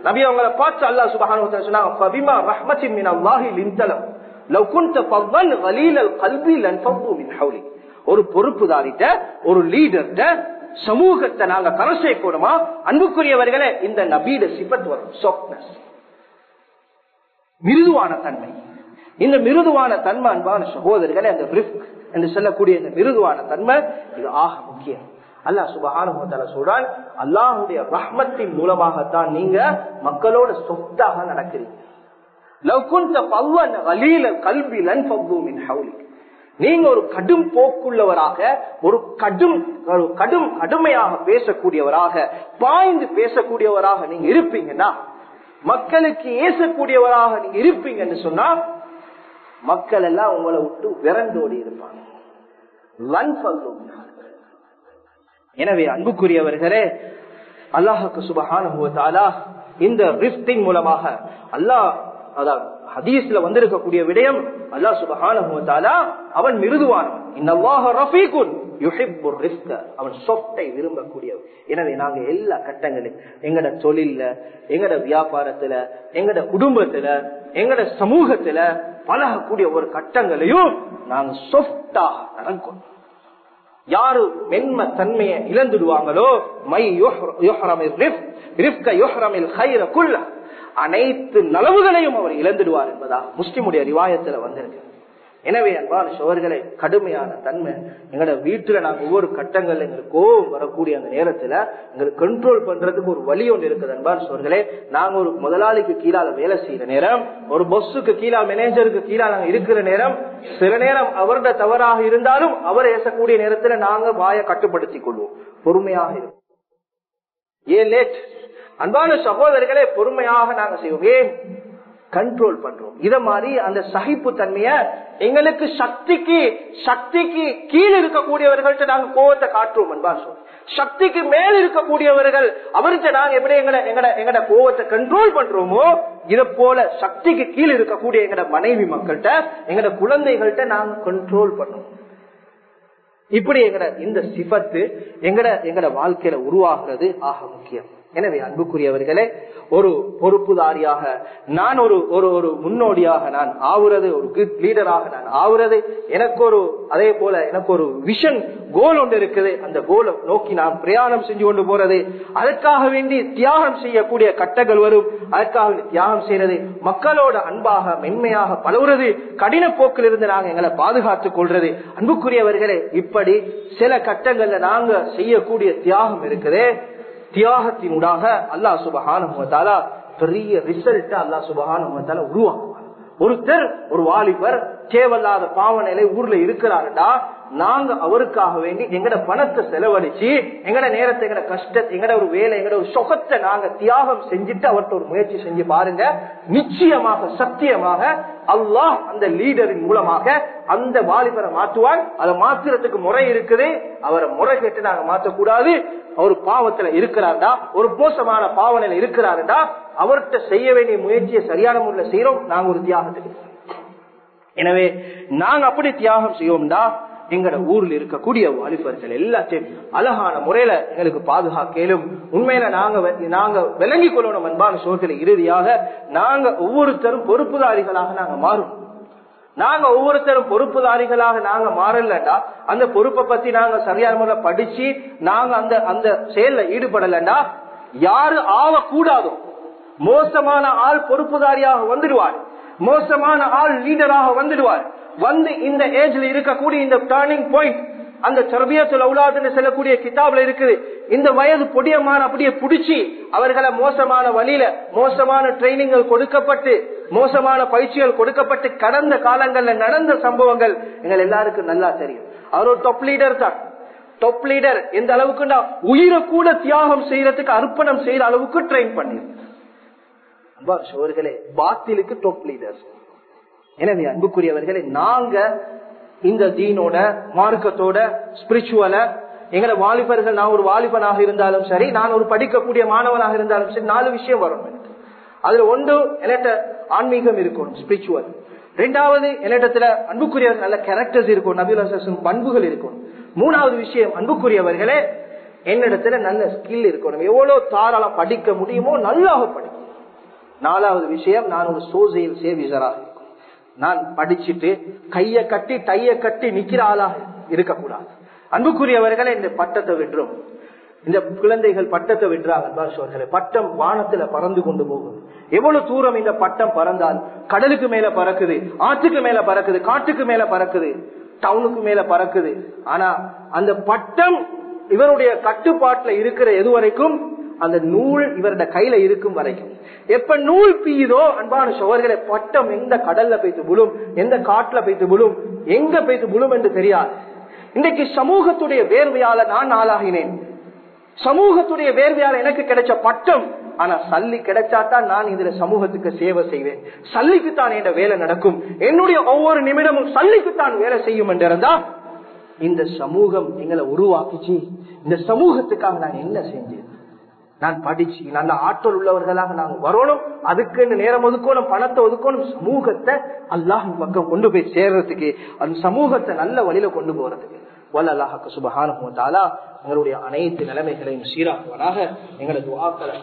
நபி அவங்களை பார்த்து அல்லா சுபஹானு சொன்னாங்க "ஃபபிமா ரஹ்மத்தின் மின் அல்லாஹி லின்தலம் லவ் குன்த ஃபவ்வன் கலீலல் கல்பி லன்ஃபது மின் ஹவ்லி." ஒரு பொறுப்புதாரிட்ட ஒரு லீடர்ட்ட சமூகத்தை நாங்க கரை சேர்க்கணுமா அன்புக்குரியவர்களே இந்த நபீட சிபத் வரும் softness. மிருதுவான தன்மை இந்த மிருதுவான தன்மை அன்பான சகோதரர்களே அந்த ரிஸ்க் என்று சொல்லக்கூடிய இந்த மிருதுவான தன்மை இது ஆக முக்கியம் அல்லாஹ் சுபஹான சொல்றான் அல்லாஹுடைய ரஹ்மத்தின் மூலமாகத்தான் நீங்க மக்களோட சொத்தாக நடக்கிறீங்க லவ் குன்த பவ்வன் அலீல கல்வி லன் மின் ஹவுலி நீங்க ஒரு கடும் போக்குள்ளவராக ஒரு கடும் ஒரு கடும் கடுமையாக பேசக்கூடியவராக பாய்ந்து பேசக்கூடியவராக நீங்க இருப்பீங்கன்னா மக்களுக்கு ஏசக்கூடியவராக நீங்க இருப்பீங்கன்னு சொன்னா மக்கள் எல்லாம் உங்களை விட்டு விரண்டோடி இருப்பாங்க லன் எனவே அன்புக்குரியவர்களே அல்லாஹுக்கு சுபகான இந்த ரிஸ்டின் மூலமாக அல்லாஹ் அதாவது ஹதீஸ்ல வந்திருக்கக்கூடிய விடயம் அல்லாஹ் சுபஹான அவன் மிருதுவானவன் இன்னல்லாஹ ரஃபீகுன் யுஹிப்புர் ரிஸ்க அவன் சொத்தை விரும்பக்கூடியவன் எனவே நாங்க எல்லா கட்டங்களிலும் எங்கட தொழில்ல எங்கட வியாபாரத்துல எங்கட குடும்பத்துல எங்கட சமூகத்துல பழகக்கூடிய ஒரு கட்டங்களையும் நாங்க சொஃப்டா நடக்கணும் யாரு மென்ம தன்மையை இழந்துடுவாங்களோ மை குள்ள அனைத்து நலவுகளையும் அவர் இழந்துடுவார் என்பதா முஸ்லிமுடைய ரிவாயத்துல வந்திருக்கு எனவே அன்பான சோர்களே கடுமையான தன்மை எங்களோட வீட்டுல நாங்க ஒவ்வொரு கட்டங்கள்ல எங்களுக்கு கோபம் வரக்கூடிய அந்த நேரத்துல எங்களுக்கு கண்ட்ரோல் பண்றதுக்கு ஒரு வழி ஒன்று இருக்குது அன்பான சோர்களே நாங்க ஒரு முதலாளிக்கு கீழால வேலை செய்யற நேரம் ஒரு பஸ்ஸுக்கு கீழா மேனேஜருக்கு கீழா நாங்க இருக்கிற நேரம் சில நேரம் அவருடைய தவறாக இருந்தாலும் அவர் ஏசக்கூடிய நேரத்துல நாங்க வாயை கட்டுப்படுத்திக் கொள்வோம் பொறுமையாக இருக்கும் ஏன் லேட் அன்பான சகோதரர்களே பொறுமையாக நாங்க செய்வோம் ஏன் கண்ட்ரோல் பண்றோம் இத மாதிரி அந்த சகிப்பு தன்மைய எங்களுக்கு சக்திக்கு சக்திக்கு கீழ் இருக்கக்கூடியவர்கள்ட்ட நாங்க கோவத்தை காட்டுவோம் அன்பா சொல் சக்திக்கு மேல் இருக்கக்கூடியவர்கள் அவர்கிட்ட நாங்க எப்படி எங்கட எங்கட எங்கட கோவத்தை கண்ட்ரோல் பண்றோமோ இத போல சக்திக்கு கீழ் இருக்கக்கூடிய எங்கட மனைவி மக்கள்கிட்ட எங்கட குழந்தைகள்கிட்ட நாங்க கண்ட்ரோல் பண்ணுவோம் இப்படி எங்கட இந்த சிபத்து எங்கட எங்கட வாழ்க்கையில உருவாகிறது ஆக முக்கியம் எனவே அன்புக்குரியவர்களே ஒரு பொறுப்புதாரியாக நான் ஒரு ஒரு ஒரு முன்னோடியாக நான் ஆவுறது ஒரு குட் லீடராக நான் ஆவுறது எனக்கு ஒரு அதே போல எனக்கு ஒரு விஷன் கோல் ஒன்று இருக்குது அந்த கோலை நோக்கி நான் பிரயாணம் செஞ்சு கொண்டு போறது அதற்காக வேண்டி தியாகம் செய்யக்கூடிய கட்டங்கள் வரும் அதற்காக வேண்டி தியாகம் செய்யறது மக்களோட அன்பாக மென்மையாக பழகுறது கடின போக்கில் இருந்து நாங்க எங்களை பாதுகாத்துக் கொள்றது அன்புக்குரியவர்களே இப்படி சில கட்டங்கள்ல நாங்க செய்யக்கூடிய தியாகம் இருக்குது தியாகத்தினூடாக அல்லா சுபகான பெரிய ரிசல்ட் அல்லா சுபகான உருவாக்குவார் ஒருத்தர் ஒரு வாலிபர் தேவையில்லாத பாவனையில ஊர்ல இருக்கிறாருடா நாங்க அவருக்காக வேண்டி எங்கட பணத்தை செலவழிச்சு எங்கட நேரத்தை எங்கட கஷ்டத்தை எங்கட ஒரு வேலை எங்கட ஒரு சொகத்தை நாங்க தியாகம் செஞ்சுட்டு அவர்கிட்ட ஒரு முயற்சி செஞ்சு பாருங்க நிச்சயமாக சத்தியமாக அல்லாஹ் அந்த லீடரின் மூலமாக அந்த வாலிபரை மாற்றுவார் அதை மாத்துறதுக்கு முறை இருக்குது அவரை முறை கேட்டு நாங்க மாற்றக்கூடாது ஒரு பாவத்துல இருக்கிறாருடா ஒரு மோசமான பாவனையில இருக்கிறாருடா அவர்கிட்ட செய்ய வேண்டிய முயற்சியை சரியான முறையில் செய்யறோம் நாங்க ஒரு தியாகத்துக்கு எனவே நாங்க அப்படி தியாகம் செய்வோம்டா எங்கட ஊர்ல இருக்கக்கூடிய வாலிபர்கள் எல்லாத்தையும் அழகான முறையில எங்களுக்கு பாதுகாக்கலும் உண்மையில நாங்க நாங்க விளங்கி கொள்ளணும் அன்பான சோர்களை இறுதியாக நாங்க ஒவ்வொருத்தரும் பொறுப்புதாரிகளாக நாங்க மாறும் நாங்க ஒவ்வொருத்தரும் பொறுப்புதாரிகளாக நாங்க மாறலண்டா அந்த பொறுப்பை பத்தி நாங்க சரியான முறை படிச்சு நாங்க அந்த அந்த செயல்ல ஈடுபடலண்டா யாரு ஆகக்கூடாதோ மோசமான ஆள் பொறுப்புதாரியாக வந்துடுவார் மோசமான ஆள் லீடராக வந்துடுவார் வந்து இந்த ஏஜ்ல இருக்கக்கூடிய இந்த டேர்னிங் பாயிண்ட் அந்த சர்பியத்துல உலாதுன்னு செல்லக்கூடிய கிதாப்ல இருக்குது இந்த வயது பொடியமான அப்படியே புடிச்சு அவர்களை மோசமான வழியில மோசமான ட்ரைனிங்கள் கொடுக்கப்பட்டு மோசமான பயிற்சிகள் கொடுக்கப்பட்டு கடந்த காலங்கள்ல நடந்த சம்பவங்கள் எங்கள் எல்லாருக்கும் நல்லா தெரியும் அவர் ஒரு டொப் லீடர் தான் டொப் லீடர் எந்த அளவுக்குன்னா உயிரை கூட தியாகம் செய்யறதுக்கு அர்ப்பணம் செய்யற அளவுக்கு ட்ரெயின் பண்ணி சோர்களே பாத்திலுக்கு டொப் லீடர்ஸ் எனவே அன்புக்குரியவர்களே நாங்க இந்த தீனோட மார்க்கத்தோட ஸ்பிரிச்சுவல எங்கட வாலிபர்கள் நான் ஒரு வாலிபனாக இருந்தாலும் சரி நான் ஒரு படிக்கக்கூடிய மாணவனாக இருந்தாலும் சரி நாலு விஷயம் வரும் எனக்கு அதுல ஒன்று என்னட்ட ஆன்மீகம் இருக்கணும் ஸ்பிரிச்சுவல் ரெண்டாவது என்னிடத்துல அன்புக்குரியவர் நல்ல கேரக்டர்ஸ் இருக்கும் நபில் பண்புகள் இருக்கும் மூணாவது விஷயம் அன்புக்குரியவர்களே என்னிடத்துல நல்ல ஸ்கில் இருக்கணும் எவ்வளவு தாராளம் படிக்க முடியுமோ நல்லாக படிக்கும் நாலாவது விஷயம் நான் ஒரு சோசியல் சேவிசராக இருக்கும் நான் படிச்சுட்டு கைய கட்டி டைய கட்டி நிக்கிற ஆளாக இருக்கக்கூடாது அன்புக்குரியவர்களே இந்த பட்டத்தை விட்டுரும் இந்த குழந்தைகள் பட்டத்தை விட்டுறாங்க அன்பாசோர்களே பட்டம் வானத்துல பறந்து கொண்டு போகும் எவ்வளவு தூரம் இந்த பட்டம் பறந்தால் கடலுக்கு மேல பறக்குது ஆற்றுக்கு மேல பறக்குது காட்டுக்கு மேல பறக்குது டவுனுக்கு மேல பறக்குது ஆனா அந்த பட்டம் இவருடைய கட்டுப்பாட்டுல இருக்கிற எது வரைக்கும் அந்த நூல் இவருடைய கையில இருக்கும் வரைக்கும் எப்ப நூல் பீயுதோ அன்பான சோழர்களை பட்டம் எந்த கடல்ல போய்த்து விழும் எந்த காட்டுல போய்த்து விழும் எங்க போய்த்து விழும் என்று தெரியாது இன்றைக்கு சமூகத்துடைய வேர்வையால நான் ஆளாகினேன் சமூகத்துடைய வேர்வையால எனக்கு கிடைச்ச பட்டம் ஆனா சல்லி கிடைச்சாதான் நான் இதுல சமூகத்துக்கு சேவை செய்வேன் சல்லிக்குத்தான் என்ற வேலை நடக்கும் என்னுடைய ஒவ்வொரு நிமிடமும் சல்லிக்குத்தான் வேலை செய்யும் என்றிருந்தா இந்த சமூகம் எங்களை உருவாக்கிச்சு இந்த சமூகத்துக்காக நான் என்ன செஞ்சேன் நான் படிச்சு நல்ல ஆற்றல் உள்ளவர்களாக நாங்க வரணும் அதுக்குன்னு நேரம் ஒதுக்கணும் பணத்தை ஒதுக்கணும் சமூகத்தை அல்லாஹ் பக்கம் கொண்டு போய் சேர்றதுக்கு அந்த சமூகத்தை நல்ல வழியில கொண்டு போறதுக்கு வல்லல்லாஹ் சுபஹானஹு வ தஆலா எங்களுடைய அனைத்து நிலைமைகளையும் சீராக்குவனாக எங்களது துஆக்களை